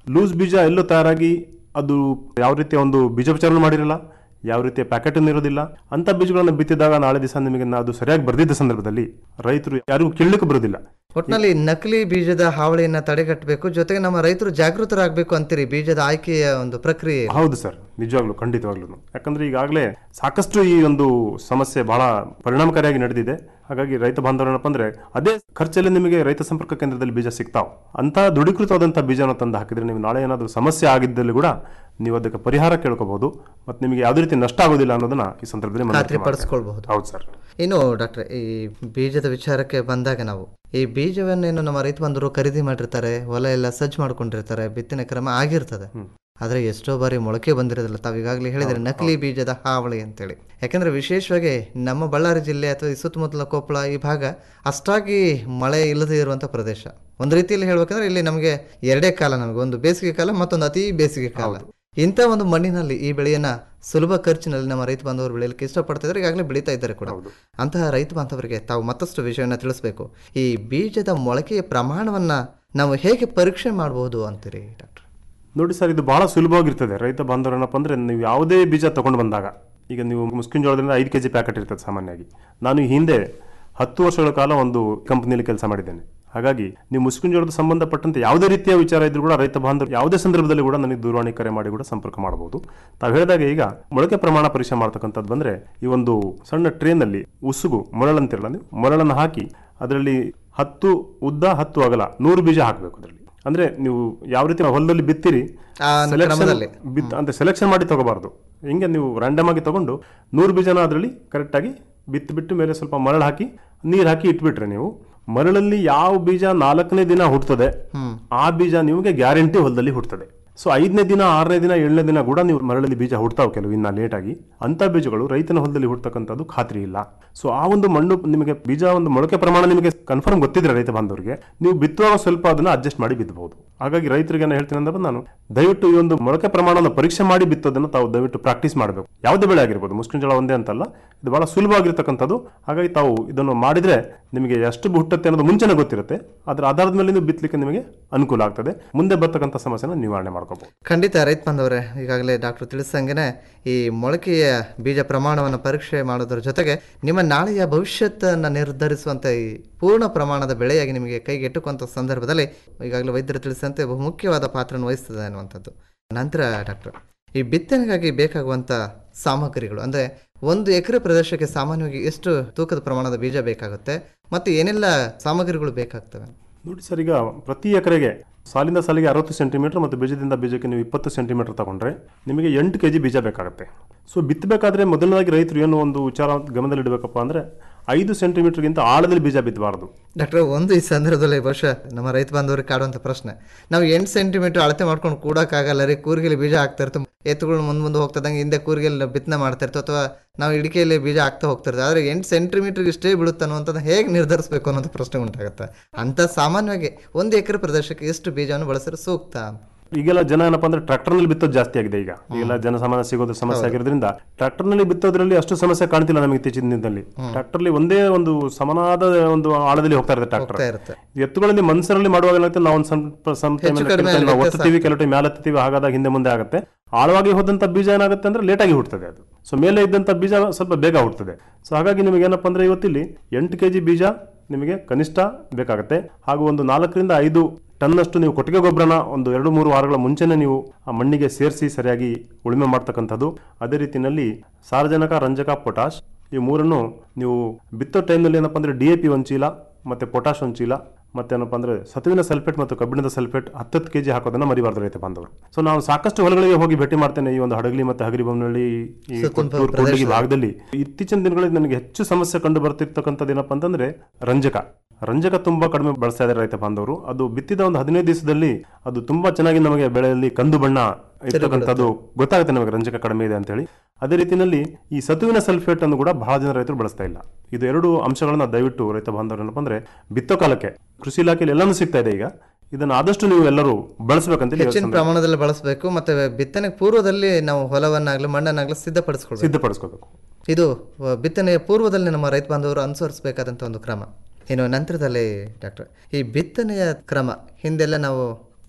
ಲೂಸ್ ಬೀಜ ಎಲ್ಲೂ ತಯಾರಾಗಿ ಅದು ಯಾವ ರೀತಿಯ ಒಂದು ಬೀಜೋಪಚಾರ ಮಾಡಿರಲ್ಲ ಯಾವ ರೀತಿಯ ಪ್ಯಾಕೆಟ್ ಇರೋದಿಲ್ಲ ಅಂತ ಬೀಜಗಳನ್ನು ಬಿತ್ತಿದಾಗ ನಾಳೆ ದಿವಸ ನಿಮಗೆ ನಾ- ಅದು ಸರಿಯಾಗಿ ಬರ್ದಿದ್ದ ಸಂದರ್ಭದಲ್ಲಿ ರೈತರು ಯಾರಿಗೂ ಕೀಳಲಿಕ್ಕೆ ಬರೋದಿಲ್ಲ ಒಟ್ಟಿನಲ್ಲಿ ನಕಲಿ ಬೀಜದ ಹಾವಳಿಯನ್ನ ತಡೆಗಟ್ಟಬೇಕು ಜೊತೆಗೆ ನಮ್ಮ ರೈತರು ಜಾಗೃತರಾಗಬೇಕು ಅಂತೀರಿ ಬೀಜದ ಆಯ್ಕೆಯ ಒಂದು ಪ್ರಕ್ರಿಯೆ ಹೌದು ಸರ್ ನಿಜವಾಗ್ಲೂ ಖಂಡಿತವಾಗ್ಲೂ ಯಾಕಂದ್ರೆ ಈಗಾಗಲೇ ಸಾಕಷ್ಟು ಈ ಒಂದು ಸಮಸ್ಯೆ ಬಹಳ ಪರಿಣಾಮಕಾರಿಯಾಗಿ ನಡೆದಿದೆ ಹಾಗಾಗಿ ರೈತ ಬಾಂಧವರಪ್ಪ ಅಂದ್ರೆ ಅದೇ ಖರ್ಚಲ್ಲಿ ನಿಮಗೆ ರೈತ ಸಂಪರ್ಕ ಕೇಂದ್ರದಲ್ಲಿ ಬೀಜ ಸಿಗ್ತಾವ ಅಂತ ದೃಢೀಕೃತವಾದಂಥ ಬೀಜನ ತಂದು ಹಾಕಿದ್ರೆ ನೀವು ನಾಳೆ ಏನಾದರೂ ಸಮಸ್ಯೆ ಆಗಿದ್ದಲ್ಲಿ ಕೂಡ ನೀವು ಅದಕ್ಕೆ ಪರಿಹಾರ ಕೇಳ್ಕೋಬಹುದು ಮತ್ತೆ ನಿಮಗೆ ಯಾವುದೇ ರೀತಿ ನಷ್ಟ ಆಗೋದಿಲ್ಲ ಅನ್ನೋದನ್ನ ಈ ಸಂದರ್ಭದಲ್ಲಿ ಮನವರಿಕೆ ಖಾತ್ರಿ ಮಾಡ್ತೇನೆ. ಪಡಿಸ್ಕೊಳ್ಬಹುದು ಹೌದು ಸರ್ ಇನ್ನು ಡಾಕ್ಟ್ರೆ ಈ ಬೀಜದ ವಿಚಾರಕ್ಕೆ ಬಂದಾಗ ನಾವು ಈ ಬೀಜವನ್ನೇನು ನಮ್ಮ ರೈತ ಬಂಧುರು ಖರೀದಿ ಮಾಡಿರ್ತಾರೆ ಹೊಲ ಎಲ್ಲ ಸಜ್ಜು ಮಾಡ್ಕೊಂಡಿರ್ತಾರೆ ಬಿತ್ತನೆ ಕ್ರಮ ಆಗಿರ್ತದೆ ಆದ್ರೆ ಎಷ್ಟೋ ಬಾರಿ ಮೊಳಕೆ ಬಂದಿರೋದಿಲ್ಲ ತಾವು ಈಗಾಗಲೇ ಹೇಳಿದ್ರೆ ನಕಲಿ ಬೀಜದ ಹಾವಳಿ ಅಂತೇಳಿ ಯಾಕಂದ್ರೆ ವಿಶೇಷವಾಗಿ ನಮ್ಮ ಬಳ್ಳಾರಿ ಜಿಲ್ಲೆ ಅಥವಾ ಈ ಸುತ್ತಮುತ್ತಲ ಕೊಪ್ಪಳ ಈ ಭಾಗ ಅಷ್ಟಾಗಿ ಮಳೆ ಇಲ್ಲದೆ ಇರುವಂತ ಪ್ರದೇಶ ಒಂದು ರೀತಿಯಲ್ಲಿ ಹೇಳ್ಬೇಕಂದ್ರೆ ಇಲ್ಲಿ ನಮಗೆ ಎರಡೇ ಕಾಲ ನಮಗೆ ಒಂದು ಬೇಸಿಗೆ ಕಾಲ ಮತ್ತೊಂದು ಅತಿ ಬೇಸಿಗೆ ಕಾಲ ಇಂಥ ಒಂದು ಮಣ್ಣಿನಲ್ಲಿ ಈ ಬೆಳೆಯನ್ನ ಸುಲಭ ಖರ್ಚಿನಲ್ಲಿ ನಮ್ಮ ರೈತ ಬಾಂಧವರು ಬೆಳೆಯಲಿಕ್ಕೆ ಇಷ್ಟಪಡ್ತಿದ್ದಾರೆ ಈಗಾಗಲೇ ಬೆಳೀತಾ ಇದ್ದಾರೆ ಕೂಡ ಅಂತಹ ರೈತ ಬಾಂಧವರಿಗೆ ತಾವು ಮತ್ತಷ್ಟು ವಿಷಯವನ್ನು ತಿಳಿಸ್ಬೇಕು ಈ ಬೀಜದ ಮೊಳಕೆಯ ಪ್ರಮಾಣವನ್ನ ನಾವು ಹೇಗೆ ಪರೀಕ್ಷೆ ಮಾಡಬಹುದು ಅಂತೀರಿ ಡಾಕ್ಟರ್ ನೋಡಿ ಸರ್ ಇದು ಬಹಳ ಸುಲಭವಾಗಿರ್ತದೆ ರೈತ ಬಾಂಧವರೇನಪ್ಪ ಅಂದ್ರೆ ನೀವು ಯಾವುದೇ ಬೀಜ ತಗೊಂಡು ಬಂದಾಗ ಈಗ ನೀವು ಮುಸ್ಕಿನ ಜೋಳದಿಂದ ಐದು ಕೆಜಿ ಪ್ಯಾಕೆಟ್ ಇರ್ತದೆ ಸಾಮಾನ್ಯವಾಗಿ ನಾನು ಈ ಹಿಂದೆ ಹತ್ತು ವರ್ಷಗಳ ಕಾಲ ಒಂದು ಕಂಪನಿಯಲ್ಲಿ ಕೆಲಸ ಮಾಡಿದ್ದೇನೆ ಹಾಗಾಗಿ ನೀವು ಮುಸ್ಕಿನ ಜೋಳದ ಸಂಬಂಧಪಟ್ಟಂತೆ ಯಾವುದೇ ರೀತಿಯ ವಿಚಾರ ಇದ್ರೂ ಕೂಡ ರೈತ ಬಾಂಧವರು ಯಾವುದೇ ಸಂದರ್ಭದಲ್ಲಿ ಕೂಡ ನನಗೆ ದೂರವಾಣಿ ಕರೆ ಮಾಡಿ ಕೂಡ ಸಂಪರ್ಕ ಮಾಡಬಹುದು ತಾವು ಹೇಳಿದಾಗ ಈಗ ಮೊಳಕೆ ಪ್ರಮಾಣ ಪರೀಕ್ಷೆ ಮಾಡ್ತಕ್ಕಂಥದ್ದು ಬಂದ್ರೆ ಈ ಒಂದು ಸಣ್ಣ ಟ್ರೇನಲ್ಲಿ ಉಸುಗು ಮೊರಳಂತಿರಲ್ಲ ನೀವು ಮೊರಳನ್ನು ಹಾಕಿ ಅದರಲ್ಲಿ ಹತ್ತು ಉದ್ದ ಹತ್ತು ಅಗಲ ನೂರು ಬೀಜ ಹಾಕಬೇಕು ಅದರಲ್ಲಿ ಅಂದ್ರೆ ನೀವು ಯಾವ ರೀತಿ ಹೊಲದಲ್ಲಿ ಬಿತ್ತಿರಿ ಆ selection ಕ್ರಮದಲ್ಲಿ. ಬಿತ್ ಅಂತ ಸೆಲೆಕ್ಷನ್ ಮಾಡಿ ತಗೋಬಾರ್ದು ಹಿಂಗೆ ನೀವು ರ್ಯಾಂಡಮ್ ಆಗಿ ತಗೊಂಡು ನೂರು ಬೀಜನ ಅದರಲ್ಲಿ ಕರೆಕ್ಟಾಗಿ ಬಿತ್ತು ಬಿಟ್ಟು ಮೇಲೆ ಸ್ವಲ್ಪ ಮರಳು ಹಾಕಿ ನೀರು ಹಾಕಿ ಇಟ್ಬಿಟ್ರೆ ನೀವು ಮರಳಲ್ಲಿ ಯಾವ ಬೀಜ ನಾಲ್ಕನೇ ದಿನ ಹುಟ್ಟುತ್ತದೆ ಆ ಬೀಜ ನಿಮಗೆ ಗ್ಯಾರಂಟಿ ಹೊಲದಲ್ಲಿ ಹುಟ್ಟುತ್ತದೆ ಸೊ ಐದನೇ ದಿನ ಆರನೇ ದಿನ ಏಳನೇ ದಿನ ಕೂಡ ನೀವು ಮರಳಲ್ಲಿ ಬೀಜ ಹುಡ್ತಾವ್ ಕೆಲವು ಇನ್ನ ಲೇಟ್ ಆಗಿ ಅಂತ ಬೀಜಗಳು ರೈತನ ಹೊಲದಲ್ಲಿ ಹುಡ್ತಕ್ಕಂಥದ್ದು ಖಾತ್ರಿ ಇಲ್ಲ ಸೊ ಆ ಒಂದು ಮಣ್ಣು ನಿಮಗೆ ಬೀಜ ಒಂದು ಮೊಳಕೆ ಪ್ರಮಾಣ ನಿಮಗೆ ಕನ್ಫರ್ಮ್ ಗೊತ್ತಿದ್ರೆ ರೈತ ಬಾಂಧವರಿಗೆ ನೀವು ಬಿತ್ತುವಾಗ ಸ್ವಲ್ಪ ಅದನ್ನ ಅಡ್ಜಸ್ಟ್ ಮಾಡಿ ಬಿತ್ತಬಹುದು ಹಾಗಾಗಿ ರೈತರಿಗೆ ಏನು ಹೇಳ್ತೀನಿ ಅಂದ್ರೆ ನಾನು ದಯವಿಟ್ಟು ಈ ಒಂದು ಮೊಳಕೆ ಪ್ರಮಾಣವನ್ನು ಪರೀಕ್ಷೆ ಮಾಡಿ ಬಿತ್ತೋದನ್ನು ತಾವು ದಯವಿಟ್ಟು ಪ್ರಾಕ್ಟೀಸ್ ಮಾಡಬೇಕು ಯಾವುದೇ ಬೆಳೆ ಆಗಿರ್ಬೋದು ಮುಸ್ಕಿನ ಜೋಳ ಒಂದೇ ಅಂತಲ್ಲ ಇದು ಬಹಳ ಸುಲಭವಾಗಿರ್ತಕ್ಕಂಥದ್ದು ಹಾಗಾಗಿ ತಾವು ಇದನ್ನು ಮಾಡಿದ್ರೆ ನಿಮಗೆ ಎಷ್ಟು ಹುಟ್ಟುತ್ತೆ ಅನ್ನೋದು ಮುಂಚೆನೇ ಗೊತ್ತಿರುತ್ತೆ ಅದರ ಆಧಾರದ ಮೇಲೆ ನೀವು ಬಿತ್ತಲಿಕ್ಕೆ ನಿಮಗೆ ಅನುಕೂಲ ಆಗ್ತದೆ ಮುಂದೆ ಬರ್ತಕ್ಕಂಥ ಸಮಸ್ಯೆನ ನಿವಾರಣೆ ಮಾಡ್ಕೋಬಹುದು ಖಂಡಿತ ರೈತ ಬಾಂಧವರೇ ಈಗಾಗಲೇ ಡಾಕ್ಟರ್ ತಿಳಿಸಂಗೆನೆ ಈ ಮೊಳಕೆಯ ಬೀಜ ಪ್ರಮಾಣವನ್ನು ಪರೀಕ್ಷೆ ಮಾಡೋದ್ರ ಜೊತೆಗೆ ನಿಮ್ಮ ನಾಳೆಯ ಭವಿಷ್ಯತ್ತನ್ನು ನಿರ್ಧರಿಸುವಂಥ ಈ ಪೂರ್ಣ ಪ್ರಮಾಣದ ಬೆಳೆಯಾಗಿ ನಿಮಗೆ ಕೈಗೆಟುಕುವಂಥ ಸಂದರ್ಭದಲ್ಲಿ ಈಗಾಗಲೇ ವೈದ್ಯರು ತಿಳಿಸಿದಂತೆ ಬಹುಮುಖ್ಯವಾದ ಪಾತ್ರವನ್ನು ವಹಿಸ್ತದೆ ಅನ್ನುವಂಥದ್ದು ನಂತರ ಡಾಕ್ಟರ್ ಈ ಬಿತ್ತನೆಗಾಗಿ ಬೇಕಾಗುವಂಥ ಸಾಮಗ್ರಿಗಳು ಅಂದರೆ ಒಂದು ಎಕರೆ ಪ್ರದೇಶಕ್ಕೆ ಸಾಮಾನ್ಯವಾಗಿ ಎಷ್ಟು ತೂಕದ ಪ್ರಮಾಣದ ಬೀಜ ಬೇಕಾಗುತ್ತೆ ಮತ್ತು ಏನೆಲ್ಲ ಸಾಮಗ್ರಿಗಳು ಬೇಕಾಗ್ತವೆ ನೋಡಿ ಸರ್ ಈಗ ಪ್ರತಿ ಎಕರೆಗೆ ಸಾಲಿಂದ ಸಾಲಿಗೆ ಅರವತ್ತು ಸೆಂಟಿಮೀಟರ್ ಮತ್ತು ಬೀಜದಿಂದ ಬೀಜಕ್ಕೆ ನೀವು ಇಪ್ಪತ್ತು ಸೆಂಟಿಮೀಟರ್ ತಗೊಂಡ್ರೆ ನಿಮಗೆ ಎಂಟು ಕೆಜಿ ಬೀಜ ಬೇಕಾಗುತ್ತೆ ಸೊ ಬಿತ್ತಬೇಕಾದ್ರೆ ಮೊದಲನೇದಾಗಿ ರೈತರು ಏನು ಒಂದು ವಿಚಾರ ಗಮನದಲ್ಲಿಡಬೇಕಪ್ಪ ಅಂದ್ರೆ ಐದು ಸೆಂಟಿಮೀಟರ್ಗಿಂತ ಆಳದಲ್ಲಿ ಬೀಜ ಬಿತ್ತಬಾರದು ಡಾಕ್ಟರ್ ಒಂದು ಈ ಸಂದರ್ಭದಲ್ಲಿ ಬಹುಶಃ ನಮ್ಮ ರೈತ ಬಾಂಧವರಿಗೆ ಕಾಡುವಂಥ ಪ್ರಶ್ನೆ ನಾವು ಎಂಟು ಸೆಂಟಿಮೀಟರ್ ಅಳತೆ ಮಾಡ್ಕೊಂಡು ಕೂಡಕ್ಕಾಗಲ್ಲ ರೀ ಕೂರ್ಗಿಲಿ ಬೀಜ ಹಾಕ್ತಾ ಇರ್ತವೆ ಎತ್ತುಗಳು ಮುಂದೆ ಮುಂದೆ ಹೋಗ್ತದಂಗೆ ಹಿಂದೆ ಕೂರ್ಗಿಲಿ ಬಿತ್ತನೆ ಮಾಡ್ತಾ ಇರ್ತವೆ ಅಥವಾ ನಾವು ಇಡಿಕೆಯಲ್ಲಿ ಬೀಜ ಹಾಕ್ತಾ ಹೋಗ್ತಿರ್ತೇವೆ ಆದರೆ ಎಂಟು ಸೆಂಟಿಮೀಟರ್ಗೆ ಇಷ್ಟೇ ಬೀಳುತ್ತೆ ಅನ್ನುವಂಥದ್ದು ಹೇಗೆ ನಿರ್ಧರಿಸಬೇಕು ಅನ್ನೋದು ಪ್ರಶ್ನೆ ಉಂಟಾಗುತ್ತೆ ಅಂತ ಸಾಮಾನ್ಯವಾಗಿ ಒಂದು ಎಕರೆ ಪ್ರದೇಶಕ್ಕೆ ಎಷ್ಟು ಬೀಜವನ್ನು ಬಳಸಿದ್ರೆ ಸೂಕ್ತ ಈಗೆಲ್ಲ ಜನ ಏನಪ್ಪಾ ಅಂದ್ರೆ ಟ್ರಾಕ್ಟರ್ ನಲ್ಲಿ ಬಿತ್ತೋದು ಜಾಸ್ತಿ ಆಗಿದೆ ಈಗ ಈಗೆಲ್ಲ ಜನಸಾಮಾನ್ಯ ಸಿಗೋದು ಸಮಸ್ಯೆ ಆಗಿರೋದ್ರಿಂದ ಟ್ರಾಕ್ಟರ್ ನಲ್ಲಿ ಬಿತ್ತೋದ್ರಲ್ಲಿ ಅಷ್ಟು ಸಮಸ್ಯೆ ಕಾಣ್ತಿಲ್ಲ ನಮಗೆ ಇತ್ತೀಚಿನ ದಿನದಲ್ಲಿ ಟ್ರಾಕ್ಟರ್ಲಿ ಒಂದೇ ಒಂದು ಸಮನಾದ ಒಂದು ಆಳದಲ್ಲಿ ಹೋಗ್ತಾ ಇರುತ್ತೆ ಟ್ರಾಕ್ಟರ್ ಹೋಗ್ತಾ ಇರುತ್ತೆ ಎತ್ತುಗಳಲ್ಲಿ ಮನ್ಸರಲ್ಲಿ ಮಾಡುವಾಗ ಏನಾಗುತ್ತೆ ನಾವು ಒಂದು ಸಣ್ಣ ಸಣ್ಣ time ಹೆಚ್ಚು ಅಲ್ಲಿ ಕಡಿಮೆ ಕೆಲವು time ನಾವು ವ್ಯತ್ಯಾಸ ಒತ್ತುತ್ತೀವಿ ಕೆಲವು ಟೈಮ್ ಮೇಲೆ ಹತ್ತೀವಿ ಹಾಗಾದಾಗ ಹಿಂದೆ ಮುಂದೆ ಆಗುತ್ತೆ ಆಳವಾಗಿ ಹೋದಂತ ಬೀಜ ಏನಾಗುತ್ತೆ ಅಂದ್ರೆ ಲೇಟ್ ಆಗಿ ಹುಡ್ತದೆ ಅದು ಸೊ ಮೇಲೆ ಇದ್ದಂತ ಬೀಜ ಸ್ವಲ್ಪ ಬೇಗ ಹುಡ್ತದೆ ಸೊ ಹಾಗಾಗಿ ನಿಮಗೆ ಏನಪ್ಪಾ ಅಂದ್ರೆ ಇವತ್ತಿಲ್ಲಿ ಎಂಟು ಕೆಜಿ ಬೀಜ ನಿಮಗೆ ಕನಿಷ್ಠ ಬೇಕಾಗುತ್ತೆ ಹಾಗೂ ಒಂದು ನಾಲ್ಕರಿಂದ ಐದು ಟನ್ನಷ್ಟು ನೀವು ಕೊಟ್ಟಿಗೆ ಗೊಬ್ಬರನ ಒಂದು ಎರಡು ಮೂರು ವಾರಗಳ ಮುಂಚೆನೆ ನೀವು ಆ ಮಣ್ಣಿಗೆ ಸೇರಿಸಿ ಸರಿಯಾಗಿ ಉಳುಮೆ ಮಾಡ್ತಕ್ಕಂಥದ್ದು ಅದೇ ರೀತಿಯಲ್ಲಿ ಸಾರಜನಕ ರಂಜಕ ಪೊಟಾಶ್ ಈ ಮೂರನ್ನು ನೀವು ಬಿತ್ತೋ ಟೈಮ್ನಲ್ಲಿ ಏನಪ್ಪ ಅಂದ್ರೆ ಡಿ ಎ ಪಿ ಒಂದು ಚೀಲ ಮತ್ತೆ ಪೊಟಾಶ್ ಒಂದು ಚೀಲ ಮತ್ತೇನಪ್ಪ ಅಂದ್ರೆ ಸತುವಿನ ಸಲ್ಫೇಟ್ ಮತ್ತು ಕಬ್ಬಿಣದ ಸಲ್ಫೇಟ್ ಹತ್ತತ್ತು ಕೆಜಿ ಹಾಕೋದನ್ನ ಮರಿಬಾರ್ದು ರೈತ ಬಾಂಧವರು ಸೊ ನಾವು ಸಾಕಷ್ಟು ಹೊಲಗಳಿಗೆ ಹೋಗಿ ಭೇಟಿ ಮಾಡ್ತೇನೆ ಈ ಒಂದು ಹಡಗಲಿ ಮತ್ತೆ ಹಗರಿ ಬೊಮ್ಮನಹಳ್ಳಿ ಈ ಕೊಟ್ಟೂರು ಕೂಡ್ಲಿಗಿ ಭಾಗದಲ್ಲಿ ಇತ್ತೀಚಿನ ದಿನಗಳಲ್ಲಿ ನನಗೆ ಹೆಚ್ಚು ಸಮಸ್ಯೆ ಕಂಡು ಬರ್ತಿರ್ತಕ್ಕಂಥದ್ದು ಏನಪ್ಪ ಅಂತಂದ್ರೆ ರಂಜಕ ರಂಜಕ ತುಂಬಾ ಕಡಿಮೆ ಬಳಸ್ತಾ ಇದ್ದಾರೆ ರೈತ ಬಾಂಧವರು ಅದು ಬಿತ್ತಿದ ಒಂದು ಹದಿನೈದು ದಿವಸದಲ್ಲಿ ಅದು ತುಂಬಾ ಚೆನ್ನಾಗಿ ನಮಗೆ ಬೆಳೆಯಲ್ಲಿ ಕಂದು ಬಣ್ಣ ಇರ್ತಕ್ಕಂಥದ್ದು ಗೊತ್ತಾಗುತ್ತೆ ನಮಗೆ ರಂಜಕ ಕಡಿಮೆ ಇದೆ ಅಂತ ಹೇಳಿ ಅದೇ ರೀತಿಯಲ್ಲಿ ಈ ಸತುವಿನ ಸಲ್ಫೇಟ್ ಅನ್ನು ಕೂಡ ಬಹಳ ಜನ ರೈತರು ಬಳಸ್ತಾ ಇಲ್ಲ ಇದು ಎರಡು ಅಂಶಗಳನ್ನ ದಯವಿಟ್ಟು ರೈತ ಬಾಂಧವರು ಏನಪ್ಪ ಅಂದ್ರೆ ಬಿತ್ತೋ ಕಾಲಕ್ಕೆ ಕೃಷಿ ಇಲಾಖೆಯಲ್ಲಿ ಎಲ್ಲಾನು ಸಿಗ್ತಾ ಇದೆ ಈಗ ಇದನ್ನ ಆದಷ್ಟು ನೀವು ಎಲ್ಲರೂ ಬಳಸಬೇಕಂತ ಹೆಚ್ಚಿನ ಪ್ರಮಾಣದಲ್ಲಿ ಬಳಸಬೇಕು ಮತ್ತೆ ಬಿತ್ತನೆ ಪೂರ್ವದಲ್ಲಿ ನಾವು ಹೊಲವನ್ನಾಗ್ಲಿ ಮಣ್ಣನ್ನಾಗ್ಲಿ ಸಿದ್ಧಪಡಿಸ್ಕೊಳ್ಬೇಕು ಸಿದ್ಧಪಡಿಸ್ಕೋಬೇಕು ಇದು ಅಹ್, ಬಿತ್ತನೆಯ ಪೂರ್ವದಲ್ಲಿ ನಮ್ಮ ರೈತ ಬಾಂಧವರು ಅನುಸರಿಸಬೇಕಾದಂಥ ಒಂದು ಕ್ರಮ ಇನ್ನು ನಂತರದಲ್ಲಿ ಡಾಕ್ಟರ್ ಈ ಬಿತ್ತನೆಯ ಕ್ರಮ ಹಿಂದೆಲ್ಲ ನಾವು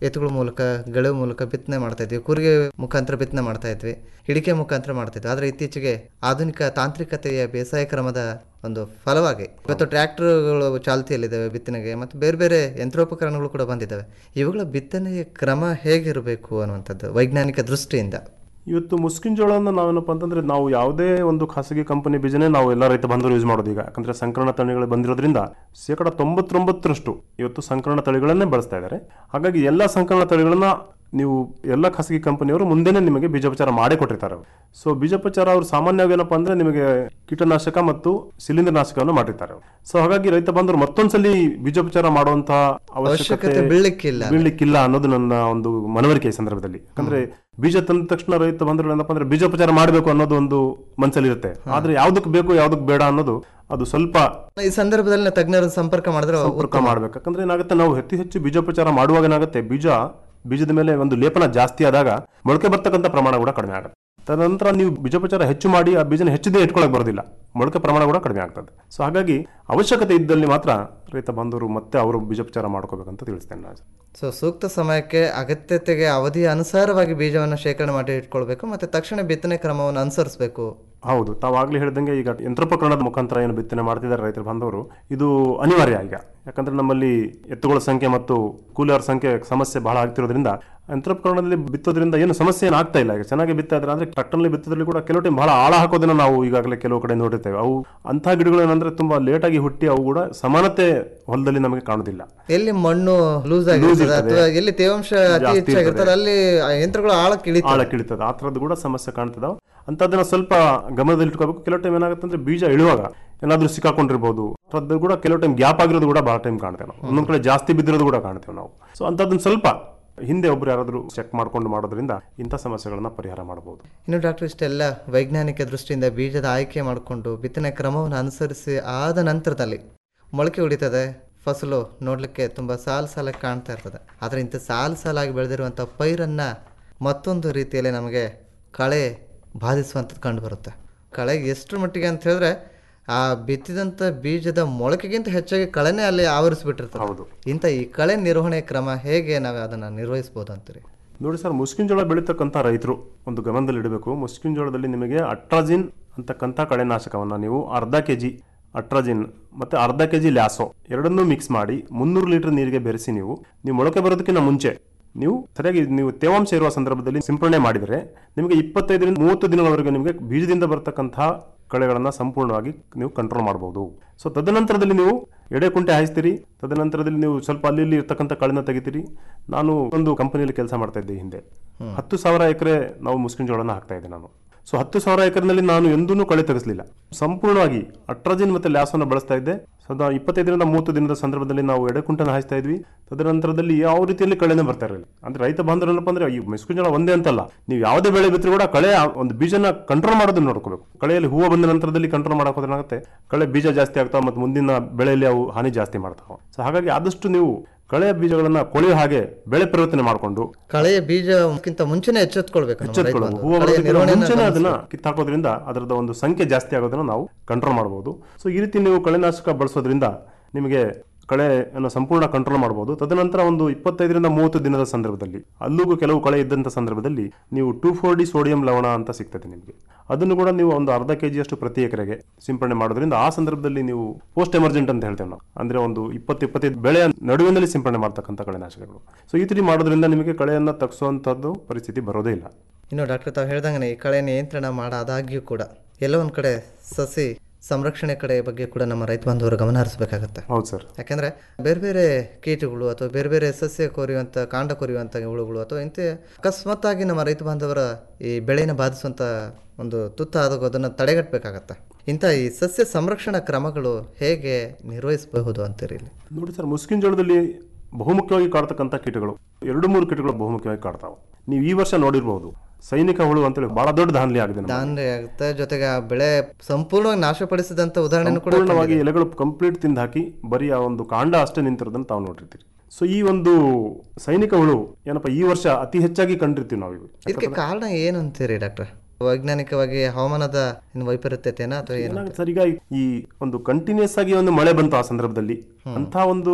ಎತ್ತುಗಳ ಮೂಲಕ ಗೆಳೆ ಮೂಲಕ ಬಿತ್ತನೆ ಮಾಡ್ತಾ ಇದ್ವಿ ಕೂರಿಗೆ ಮುಖಾಂತರ ಬಿತ್ತನೆ ಮಾಡ್ತಾ ಇದ್ವಿ ಹಿಡಿಕೆ ಮುಖಾಂತರ ಮಾಡ್ತಾ ಇದ್ವಿ ಆದರೆ ಇತ್ತೀಚೆಗೆ ಆಧುನಿಕ ತಾಂತ್ರಿಕತೆಯ ಬೇಸಾಯ ಕ್ರಮದ ಒಂದು ಫಲವಾಗಿ ಇವತ್ತು ಟ್ರ್ಯಾಕ್ಟರ್ಗಳು ಚಾಲ್ತಿಯಲ್ಲಿದ್ದಾವೆ ಬಿತ್ತನೆಗೆ ಮತ್ತು ಬೇರೆ ಬೇರೆ ಯಂತ್ರೋಪಕರಣಗಳು ಕೂಡ ಬಂದಿದ್ದಾವೆ ಇವುಗಳ ಬಿತ್ತನೆಯ ಕ್ರಮ ಹೇಗಿರಬೇಕು ಅನ್ನುವಂಥದ್ದು ವೈಜ್ಞಾನಿಕ ದೃಷ್ಟಿಯಿಂದ ಇವತ್ತು ಮುಸ್ಕಿನ್ ಜೋಳವನ್ನು ನಾವೇನಪ್ಪ ಅಂತಂದ್ರೆ ನಾವು ಯಾವುದೇ ಒಂದು ಖಾಸಗಿ ಕಂಪನಿ ಬೀಜನೇ ನಾವು ಎಲ್ಲ ರೈತ ಬಂಧುಗಳು ಯೂಸ್ ಮಾಡೋದು ಈಗ ಯಾಕಂದ್ರೆ ಸಂಕರಣ ತಳಿಗಳು ಬಂದಿರೋದ್ರಿಂದ ಶೇಕಡ ತೊಂಬತ್ತೊಂಬತ್ತರಷ್ಟು ಇವತ್ತು ಸಂಕರಣ ತಳಿಗಳನ್ನೇ ಬಳಸ್ತಾ ಇದ್ದಾರೆ ಹಾಗಾಗಿ ಎಲ್ಲ ಸಂಕರಣ ತಳಿಗಳನ್ನ ನೀವು ಎಲ್ಲ ಖಾಸಗಿ ಕಂಪನಿಯವರು ಮುಂದೆನೇ ನಿಮಗೆ ಬೀಜೋಪಚಾರ ಮಾಡಿ ಕೊಟ್ಟಿರ್ತಾರೆ ಅವರು ಸೊ ಬೀಜೋಪಚಾರ ಅವರು ಸಾಮಾನ್ಯವಾಗಿ ಏನಪ್ಪ ಅಂದ್ರೆ ನಿಮಗೆ ಕೀಟನಾಶಕ ಮತ್ತು ಶಿಲೀಂಧ್ರನಾಶಕವನ್ನು ಮಾಡಿರ್ತಾರೆ ಸೊ ಹಾಗಾಗಿ ರೈತ ಬಂಧುರು ಮತ್ತೊಂದ್ಸಲಿ ಬೀಜೋಪಚಾರ ಮಾಡುವಂತ ಅವಶ್ಯಕತೆ ಬೀಳ್ಲಿಕ್ಕಿಲ್ಲ. ಬೀಳ್ಲಿಕ್ಕಿಲ್ಲ ಅನ್ನೋದು ನನ್ನ ಒಂದು ಮನವರಿಕೆ ಈ ಸಂದರ್ಭದಲ್ಲಿ ಯಾಕಂದ್ರೆ ಬೀಜ ತಂದ ತಕ್ಷಣ ರೈತ ಬಂದ್ರು ಏನಪ್ಪ ಅಂದ್ರೆ ಬೀಜೋಪಚಾರ ಮಾಡಬೇಕು ಅನ್ನೋದು ಒಂದು ಮನಸ್ಸಲ್ಲಿ ಇರುತ್ತೆ ಆದ್ರೆ ಯಾವ್ದಕ್ ಬೇಕು ಯಾವ್ದಕ್ ಬೇಡ ಅನ್ನೋದು ಅದು ಸ್ವಲ್ಪ ಈ ಸಂದರ್ಭದಲ್ಲಿ ನಾವು ತಜ್ಞರ ಸಂಪರ್ಕ ಮಾಡಿದ್ರೆ ಸಂಪರ್ಕ ಮಾಡ್ಬೇಕು ಯಾಕಂದ್ರೆ ಏನಾಗುತ್ತೆ ನಾವು ಹೆಚ್ಚು ಹೆಚ್ಚು ಬೀಜೋಪಚಾರ ಮಾಡುವಾಗ ಏನಾಗುತ್ತೆ ಬೀಜ ಬೀಜದ ಮೇಲೆ ಒಂದು ಲೇಪನ ಜಾಸ್ತಿ ಆದಾಗ ಮೊಳಕೆ ಬರ್ತಕ್ಕಂಥ ಪ್ರಮಾಣ ಕೂಡ ಕಡಿಮೆ ಆಗುತ್ತೆ ತದನಂತರ ನೀವು ಬೀಜೋಪಚಾರ ಹೆಚ್ಚು ಮಾಡಿ ಆ ಬೀಜನ ಹೆಚ್ಚು ದಿನ ಇಟ್ಕೊಳಕ್ ಬರೋದಿಲ್ಲ ಮೊಳಕೆ ಪ್ರಮಾಣ ಕೂಡ ಕಡಿಮೆ ಆಗ್ತದೆ ಸೊ ಹಾಗಾಗಿ ಅವಶ್ಯಕತೆ ಇದ್ದಲ್ಲಿ ಮಾತ್ರ ರೈತ ಬಂಧುರು ಮತ್ತೆ ಅವರು ಬೀಜೋಪಚಾರ ಮಾಡ್ಕೋಬೇಕಂತ ತಿಳಿಸ್ತೇನೆ ನಾನು ಸೊ ಸೂಕ್ತ ಸಮಯಕ್ಕೆ ಅಗತ್ಯತೆಗೆ ಅವಧಿಯ ಅನುಸಾರವಾಗಿ ಬೀಜವನ್ನು ಶೇಖರಣೆ ಮಾಡಿ ಇಟ್ಕೊಳ್ಬೇಕು ಮತ್ತೆ ತಕ್ಷಣ ಬಿತ್ತನೆ ಕ್ರಮವನ್ನು ಅನುಸರಿಸಬೇಕು ಹೌದು ತಾವು ಆಗ್ಲೇ ಹೇಳ್ದಂಗೆ ಈಗ ಯಂತ್ರೋಪಕರಣದ ಮುಖಾಂತರ ಏನು ಬಿತ್ತನೆ ಮಾಡ್ತಿದ್ದಾರೆ ರೈತರು ಬಾಂಧವರು ಇದು ಅನಿವಾರ್ಯ ಈಗ ಯಾಕಂದ್ರೆ ನಮ್ಮಲ್ಲಿ ಎತ್ತುಗಳ ಸಂಖ್ಯೆ ಮತ್ತು ಕೂಲರ್ ಸಂಖ್ಯೆ ಸಮಸ್ಯೆ ಬಹಳ ಆಗ್ತಿರೋದ್ರಿಂದ ಯಂತ್ರೋಪಕರಣದಲ್ಲಿ ಬಿತ್ತೋದ್ರಿಂದ ಏನು ಸಮಸ್ಯೆ ಏನು ಆಗ್ತಾ ಇಲ್ಲ ಈಗ ಚೆನ್ನಾಗಿ ಬಿತ್ತಾ ಇದ್ರೆ ಅಂದ್ರೆ ಟ್ರಕ್ಟರ್ನಲ್ಲಿ ಬಿತ್ತೋದ್ರಲ್ಲಿ ಕೂಡ ಕೆಲವು ಟೈಮ್ ಬಹಳ ಆಳ ಹಾಕೋದನ್ನ ನಾವು ಈಗಾಗಲೇ ಕೆಲವು ಕಡೆ ನೋಡಿರ್ತೇವೆ ಅವು ಅಂಥ ಗಿಡಗಳು ಏನಂದ್ರೆ ತುಂಬಾ ಲೇಟ್ ಆಗಿ ಹುಟ್ಟಿ ಅವು ಕೂಡ ಸಮಾನತೆ ಹೊಲದಲ್ಲಿ ನಮಗೆ ಕಾಣುದಿಲ್ಲ ಎಲ್ಲಿ ಮಣ್ಣು ಲೂಸ್ Loose ಆಗಿರ್ತದೆ ಇರ್ತದೆ. ಅಥವಾ ಎಲ್ಲಿ ತೇವಾಂಶ ಅತಿ ಜಾಸ್ತಿ ಹೆಚ್ಚಾಗಿರ್ತದೆ ಇರ್ತದೆ. ಅಲ್ಲಿ ಆ ಯಂತ್ರಗಳು ಆಳಕ್ಕೆ ಇಳಿತವೆ ಆಳ ಕಿಳಿತದೆ ಆ ಥರದ್ದು ಕೂಡ ಸಮಸ್ಯೆ ಕಾಣ್ತದಾವ ಅಂಥದ್ದನ್ನ ಸ್ವಲ್ಪ ಗಮನದಲ್ಲಿ ಇಟ್ಕೋಬೇಕು ಕೆಲವು ಟೈಮ್ ಏನಾಗುತ್ತೆ ಅಂದ್ರೆ ಬೀಜ ಇಳುವಾಗ ಏನಾದ್ರೂ ಸಿಕ್ಕಾಕೊಂಡಿರ್ಬೋದು ಅಂಥದ್ದು ಕೂಡ ಕೆಲವು ಟೈಮ್ ಗ್ಯಾಪ್ ಆಗಿರೋದು ಕೂಡ ಬಹಳ ಟೈಮ್ ಕಾಣ್ತೇವೆ ನಾವು ಒಂದೊಂದ್ ಕಡೆ ಜಾಸ್ತಿ ಬಿದ್ದಿರೋದು ಕೂಡ ಕಾಣ್ತೇವೆ ನಾವು ಸೊ ಅಂಥದ್ದನ್ನ ಸ್ವಲ್ಪ ಹಿಂದೆ ಒಬ್ರು ಯಾರಾದ್ರೂ ಚೆಕ್ ಮಾಡ್ಕೊಂಡು ಮಾಡೋದ್ರಿಂದ ಇಂಥ ಸಮಸ್ಯೆಗಳನ್ನ ಪರಿಹಾರ ಮಾಡಬಹುದು ಇನ್ನು ಡಾಕ್ಟರ್ ಇಷ್ಟೆಲ್ಲ ವೈಜ್ಞಾನಿಕ ದೃಷ್ಟಿಯಿಂದ ಬೀಜದ ಆಯ್ಕೆ ಮಾಡಿಕೊಂಡು ಬಿತ್ತನೆ ಕ್ರಮವನ್ನು ಅನುಸರಿಸಿ ಆದ ನಂತರದಲ್ಲಿ ಮೊಳಕೆ ಹೊಡಿತದೆ ಫಸಲು ನೋಡಲಿಕ್ಕೆ ತುಂಬ ಸಾಲು ಸಾಲಾಗಿ ಕಾಣ್ತಾ ಇರ್ತದೆ ಆದರೆ ಇಂಥ ಸಾಲು ಸಾಲಾಗಿ ಬೆಳೆದಿರುವಂಥ ಪೈರನ್ನು ಮತ್ತೊಂದು ರೀತಿಯಲ್ಲಿ ನಮಗೆ ಕಳೆ ಬಾಧಿಸುವಂಥದ್ದು ಕಂಡು ಬರುತ್ತೆ ಕಳೆ ಎಷ್ಟು ಮಟ್ಟಿಗೆ ಅಂತ ಹೇಳಿದ್ರೆ ಆ ಬಿತ್ತಿದಂಥ ಬೀಜದ ಮೊಳಕೆಗಿಂತ ಹೆಚ್ಚಾಗಿ ಕಳೆನೇ ಅಲ್ಲಿ ಆವರಿಸ್ಬಿಟ್ಟಿರ್ತದೆ ಹೌದು. ಇಂಥ ಈ ಕಳೆ ನಿರ್ವಹಣೆ ಕ್ರಮ ಹೇಗೆ ನಾವು ಅದನ್ನು ನಿರ್ವಹಿಸ್ಬೋದು ಅಂತೀರಿ ನೋಡಿ ಸರ್ ಮುಸ್ಕಿನ್ ಜೋಳ ಬೆಳೀತಕ್ಕಂಥ ರೈತರು ಒಂದು ಗಮನದಲ್ಲಿ ಇಡಬೇಕು ಮುಸ್ಕಿನ್ ಜೋಳದಲ್ಲಿ ನಿಮಗೆ ಅಟ್ರಾಜಿನ್ ಅಂತಕ್ಕಂಥ ಕಳೆನಾಶಕವನ್ನು ನೀವು ಅರ್ಧ ಕೆ ಜಿ ಅಟ್ರಾಜಿನ್ ಮತ್ತು ಅರ್ಧ ಕೆ ಜಿ ಲ್ಯಾಸೋ ಎರಡನ್ನೂ ಮಿಕ್ಸ್ ಮಾಡಿ ಮುನ್ನೂರು ಲೀಟರ್ ನೀರಿಗೆ ಬೆರೆಸಿ ನೀವು ನೀವು ಮೊಳಕೆ ಬರೋದಕ್ಕಿಂತ ಮುಂಚೆ ನೀವು ಸರಿಯಾಗಿ ನೀವು ತೇವಾಂಶ ಇರುವ ಸಂದರ್ಭದಲ್ಲಿ ಸಿಂಪಡಣೆ ಮಾಡಿದರೆ ನಿಮಗೆ ಇಪ್ಪತ್ತೈದರಿಂದ ಮೂವತ್ತು ದಿನಗಳವರೆಗೆ ನಿಮಗೆ ಬೀಜದಿಂದ ಬರ್ತಕ್ಕಂತಹ ಕಳೆಗಳನ್ನು ಸಂಪೂರ್ಣವಾಗಿ ನೀವು ಕಂಟ್ರೋಲ್ ಮಾಡಬಹುದು ಸೊ ತದನಂತರದಲ್ಲಿ ನೀವು ಎಡೆ ಕುಂಟೆ ಹಾಯಿಸ್ತೀರಿ ತದನಂತರದಲ್ಲಿ ನೀವು ಸ್ವಲ್ಪ ಅಲ್ಲಿ ಇಲ್ಲಿ ಇರ್ತಕ್ಕಂಥ ಕಳೆನ ತೆಗಿತೀರಿ ನಾನು ಒಂದು ಕಂಪನಿಯಲ್ಲಿ ಕೆಲಸ ಮಾಡ್ತಾ ಇದ್ದೆ ಹಿಂದೆ ಹತ್ತು ಸಾವಿರ ಎಕರೆ ನಾವು ಮುಸ್ಕಿನ್ ಜೋಳನ ಹಾಕ್ತಾ ಇದ್ದೆ ನಾನು ಸೊ ಹತ್ತು ಸಾವಿರ ಎಕರೆನಲ್ಲಿ ನಾನು ಎಂದೂ ಕಳೆ ತೆಗೆಸಲಿಲ್ಲ ಸಂಪೂರ್ಣವಾಗಿ ಅಟ್ರಾಜಿನ್ ಮತ್ತೆ ಲ್ಯಾಸನ್ನು ಬಳಸ್ತಾ ಇದ್ದೆ ಸದಾ ಇಪ್ಪತ್ತೈದರಿಂದ ಮೂವತ್ತು ದಿನದ ಸಂದರ್ಭದಲ್ಲಿ ನಾವು ಎಡೆಕುಂಟನ ಹಾಯಿಸ್ತಾ ಇದ್ವಿ ತದನಂತರದಲ್ಲಿ ಯಾವ ರೀತಿಯಲ್ಲಿ ಕಳೆನೇ ಬರ್ತಾ ಇರಲಿಲ್ಲ ಅಂದ್ರೆ ರೈತ ಬಾಂಧವರು ಏನಪ್ಪ ಅಂದ್ರೆ ಈ ಮುಸ್ಕಿನ್ ಜೋಳ ಒಂದೇ ಅಂತಲ್ಲ ನೀವು ಯಾವುದೇ ಬೆಳೆ ಬಿತ್ತರೂ ಕೂಡ ಕಳೆ ಆ ಒಂದು ಬೀಜನ ಕಂಟ್ರೋಲ್ ಮಾಡೋದನ್ನ ನೋಡ್ಕೋಬೇಕು ಕಳೆಯಲ್ಲಿ ಹೂವು ಬಂದ ನಂತರದಲ್ಲಿ ಕಂಟ್ರೋಲ್ ಮಾಡಕ್ ಹೋದ್ರೆ ಏನಾಗುತ್ತೆ ಕಳೆ ಬೀಜ ಜಾಸ್ತಿ ಆಗ್ತಾವ ಮತ್ತು ಮುಂದಿನ ಬೆಳೆಯಲ್ಲಿ ಅವು ಹಾನಿ ಜಾಸ್ತಿ ಮಾಡ್ತಾವ ಸೊ ಹಾಗಾಗಿ ಆದಷ್ಟು ನೀವು ಕಳೆಯ ಬೀಜಗಳನ್ನ ಕೊಳೆಯೋ ಹಾಗೆ ಬೆಳೆ ಪರಿವರ್ತನೆ ಮಾಡಿಕೊಂಡು ಕಳೆಯ ಬೀಜಕ್ಕಿಂತ ಮುಂಚೆನೆ ಎಚ್ಚೆತ್ಕೊಳ್ಬೇಕು ನಮ್ಮ ರೈತ ಎಚ್ಚೆತ್ಕೊಳ್ಳೋದು ಬಾಂಧವರು. ಹೂವು ಕಳೆಯ ಬರೋದಕ್ಕಿಂತ ನಿರ್ವಹಣೆಯನ್ನ ಮುಂಚೆನೇ ಅದನ್ನ ಗಮನಿಸ್ಬೇಕು. ಕಿತ್ತಾಕೋದ್ರಿಂದ ಅದರದ ಒಂದು ಸಂಖ್ಯೆ ಜಾಸ್ತಿ ಆಗೋದನ್ನ ನಾವು ಕಂಟ್ರೋಲ್ ಮಾಡಬಹುದು ಸೊ ಈ ರೀತಿ ನೀವು ಕಳೆನಾಶಕ ಬಳಸೋದ್ರಿಂದ ನಿಮಗೆ ಕಳೆಯನ್ನು ಸಂಪೂರ್ಣ ಕಂಟ್ರೋಲ್ ಮಾಡಬಹುದು ತದನಂತರ ಒಂದು ಇಪ್ಪತ್ತೈದರಿಂದ ಮೂವತ್ತು ದಿನದ ಸಂದರ್ಭದಲ್ಲಿ ಅಲ್ಲಿಗೂ ಕೆಲವು ಕಳೆ ಇದ್ದಂಥ ಸಂದರ್ಭದಲ್ಲಿ ನೀವು ಟೂ ಫೋರ್ ಡಿ ಸೋಡಿಯಂ ಲವಣ ಅಂತ ಸಿಗ್ತದೆ ನಿಮಗೆ ಅದನ್ನು ಕೂಡ ನೀವು ಒಂದು ಅರ್ಧ ಕೆ ಜಿಯಷ್ಟು ಪ್ರತಿ ಎಕರೆಗೆ ಸಿಂಪಡಣೆ ಮಾಡೋದ್ರಿಂದ ಆ ಸಂದರ್ಭದಲ್ಲಿ ನೀವು ಪೋಸ್ಟ್ ಎಮರ್ಜೆಂಟ್ ಅಂತ ಹೇಳ್ತೇವೆ ನಾವು ಅಂದ್ರೆ ಒಂದು ಇಪ್ಪತ್ತು ಇಪ್ಪತ್ತೈದು ಬೆಳೆಯ ನಡುವಿನಲ್ಲಿ ಸಿಂಪಡಣೆ ಮಾಡ್ತಕ್ಕಂಥ ಕಳೆನಾಶಕಗಳು ಸೊ ಈ ರೀತಿ ಮಾಡೋದ್ರಿಂದ ನಿಮಗೆ ಕಳೆಯನ್ನು ತಗ್ಸುವಂಥದ್ದು ಪರಿಸ್ಥಿತಿ ಬರೋದೇ ಇಲ್ಲ ಇನ್ನು ಡಾಕ್ಟರ್ ತಾವು ಹೇಳ್ದಂಗೆ ಈ ಕಳೆ ನಿಯಂತ್ರಣ ಮಾಡಾದಾಗ್ಯೂ ಕೂಡ ಎಲ್ಲ ಒಂದು ಕಡೆ ಸಸಿ ಸಂರಕ್ಷಣೆ ಕಡೆ ಬಗ್ಗೆ ಕೂಡ ನಮ್ಮ ರೈತ ಬಾಂಧವರು ಗಮನ ಹರಿಸಬೇಕಾಗತ್ತೆ ಹೌದು ಸರ್ ಯಾಕೆಂದ್ರೆ ಬೇರೆ ಬೇರೆ ಕೀಟಗಳು ಅಥವಾ ಬೇರೆ ಬೇರೆ ಸಸ್ಯ ಕೊರಿಯುವಂಥ ಕಾಂಡ ಕೊರಿಯುವಂಥ ಹುಳುಗಳು ಅಥವಾ ಇಂಥ ಅಕಸ್ಮಾತ್ತಾಗಿ ನಮ್ಮ ರೈತ ಬಾಂಧವರ ಈ ಬೆಳೆನ ಬಾಧಿಸುವಂಥ ಒಂದು ತುತ್ತಾದಾಗ ಅದನ್ನು ತಡೆಗಟ್ಟಬೇಕಾಗತ್ತೆ ಇಂಥ ಈ ಸಸ್ಯ ಸಂರಕ್ಷಣಾ ಕ್ರಮಗಳು ಹೇಗೆ ನಿರ್ವಹಿಸಬಹುದು ಅಂತೀರಿ ಇಲ್ಲಿ ನೋಡಿ ಸರ್ ಮುಸ್ಕಿನ್ ಜೋಳದಲ್ಲಿ ಬಹುಮುಖ್ಯವಾಗಿ ಕಾಡ್ತಕ್ಕಂಥ ಕೀಟಗಳು ಎರಡು ಮೂರು ಕೀಟಗಳು ಬಹುಮುಖ್ಯವಾಗಿ ಕಾಡ್ತಾವೆ ನೀವು ಈ ವರ್ಷ ನೋಡಿರ್ಬೋದು ಸೈನಿಕ ಹುಳು ಅಂತೇಳಿ ಬಹಳ ದೊಡ್ಡ ದಾನ್ಲಿ ಆಗಿದೆ ನಮ್ಮಲ್ಲಿ. ದಾನ್ರೆ ಆಗುತ್ತೆ ಜೊತೆಗೆ ಆ ಬೆಳೆ ಸಂಪೂರ್ಣವಾಗಿ ನಾಶಪಡಿಸಿದಂಥ ಉದಾಹರಣೆನೂ ಕೂಡ ಸಂಪೂರ್ಣವಾಗಿ ಎಲೆಗಳು ಕಂಪ್ಲೀಟ್ ತಿಂದು ಹಾಕಿ ಬರೀ ಆ ಒಂದು ಕಾಂಡ ಅಷ್ಟೇ ನಿಂತಿರೋದನ್ನ ತಾವು ನೋಡಿರ್ತೀರಿ ಸೊ ಈ ಒಂದು ಸೈನಿಕ ಹುಳು ಏನಪ್ಪ ಈ ವರ್ಷ ಅತಿ ಹೆಚ್ಚಾಗಿ ಕಂಡಿರ್ತೀವಿ ನಾವು ಇವು ಇದಕ್ಕೆ ಕಾರಣ ಏನು ಅಂತೀರಿ ಡಾಕ್ಟರ್ ವೈಜ್ಞಾನಿಕವಾಗಿ ಹವಾಮಾನದ ಏನು ವೈಪರೀತ್ಯತೆನಾ ಅಥವಾ ಏನು ಏನಾಗುತ್ತೆ ಸರ್ ಈಗ ಈ ಒಂದು ಕಂಟಿನ್ಯೂಸ್ ಆಗಿ ಒಂದು ಮಳೆ ಬಂತು ಆ ಸಂದರ್ಭದಲ್ಲಿ ಅಂತ ಒಂದು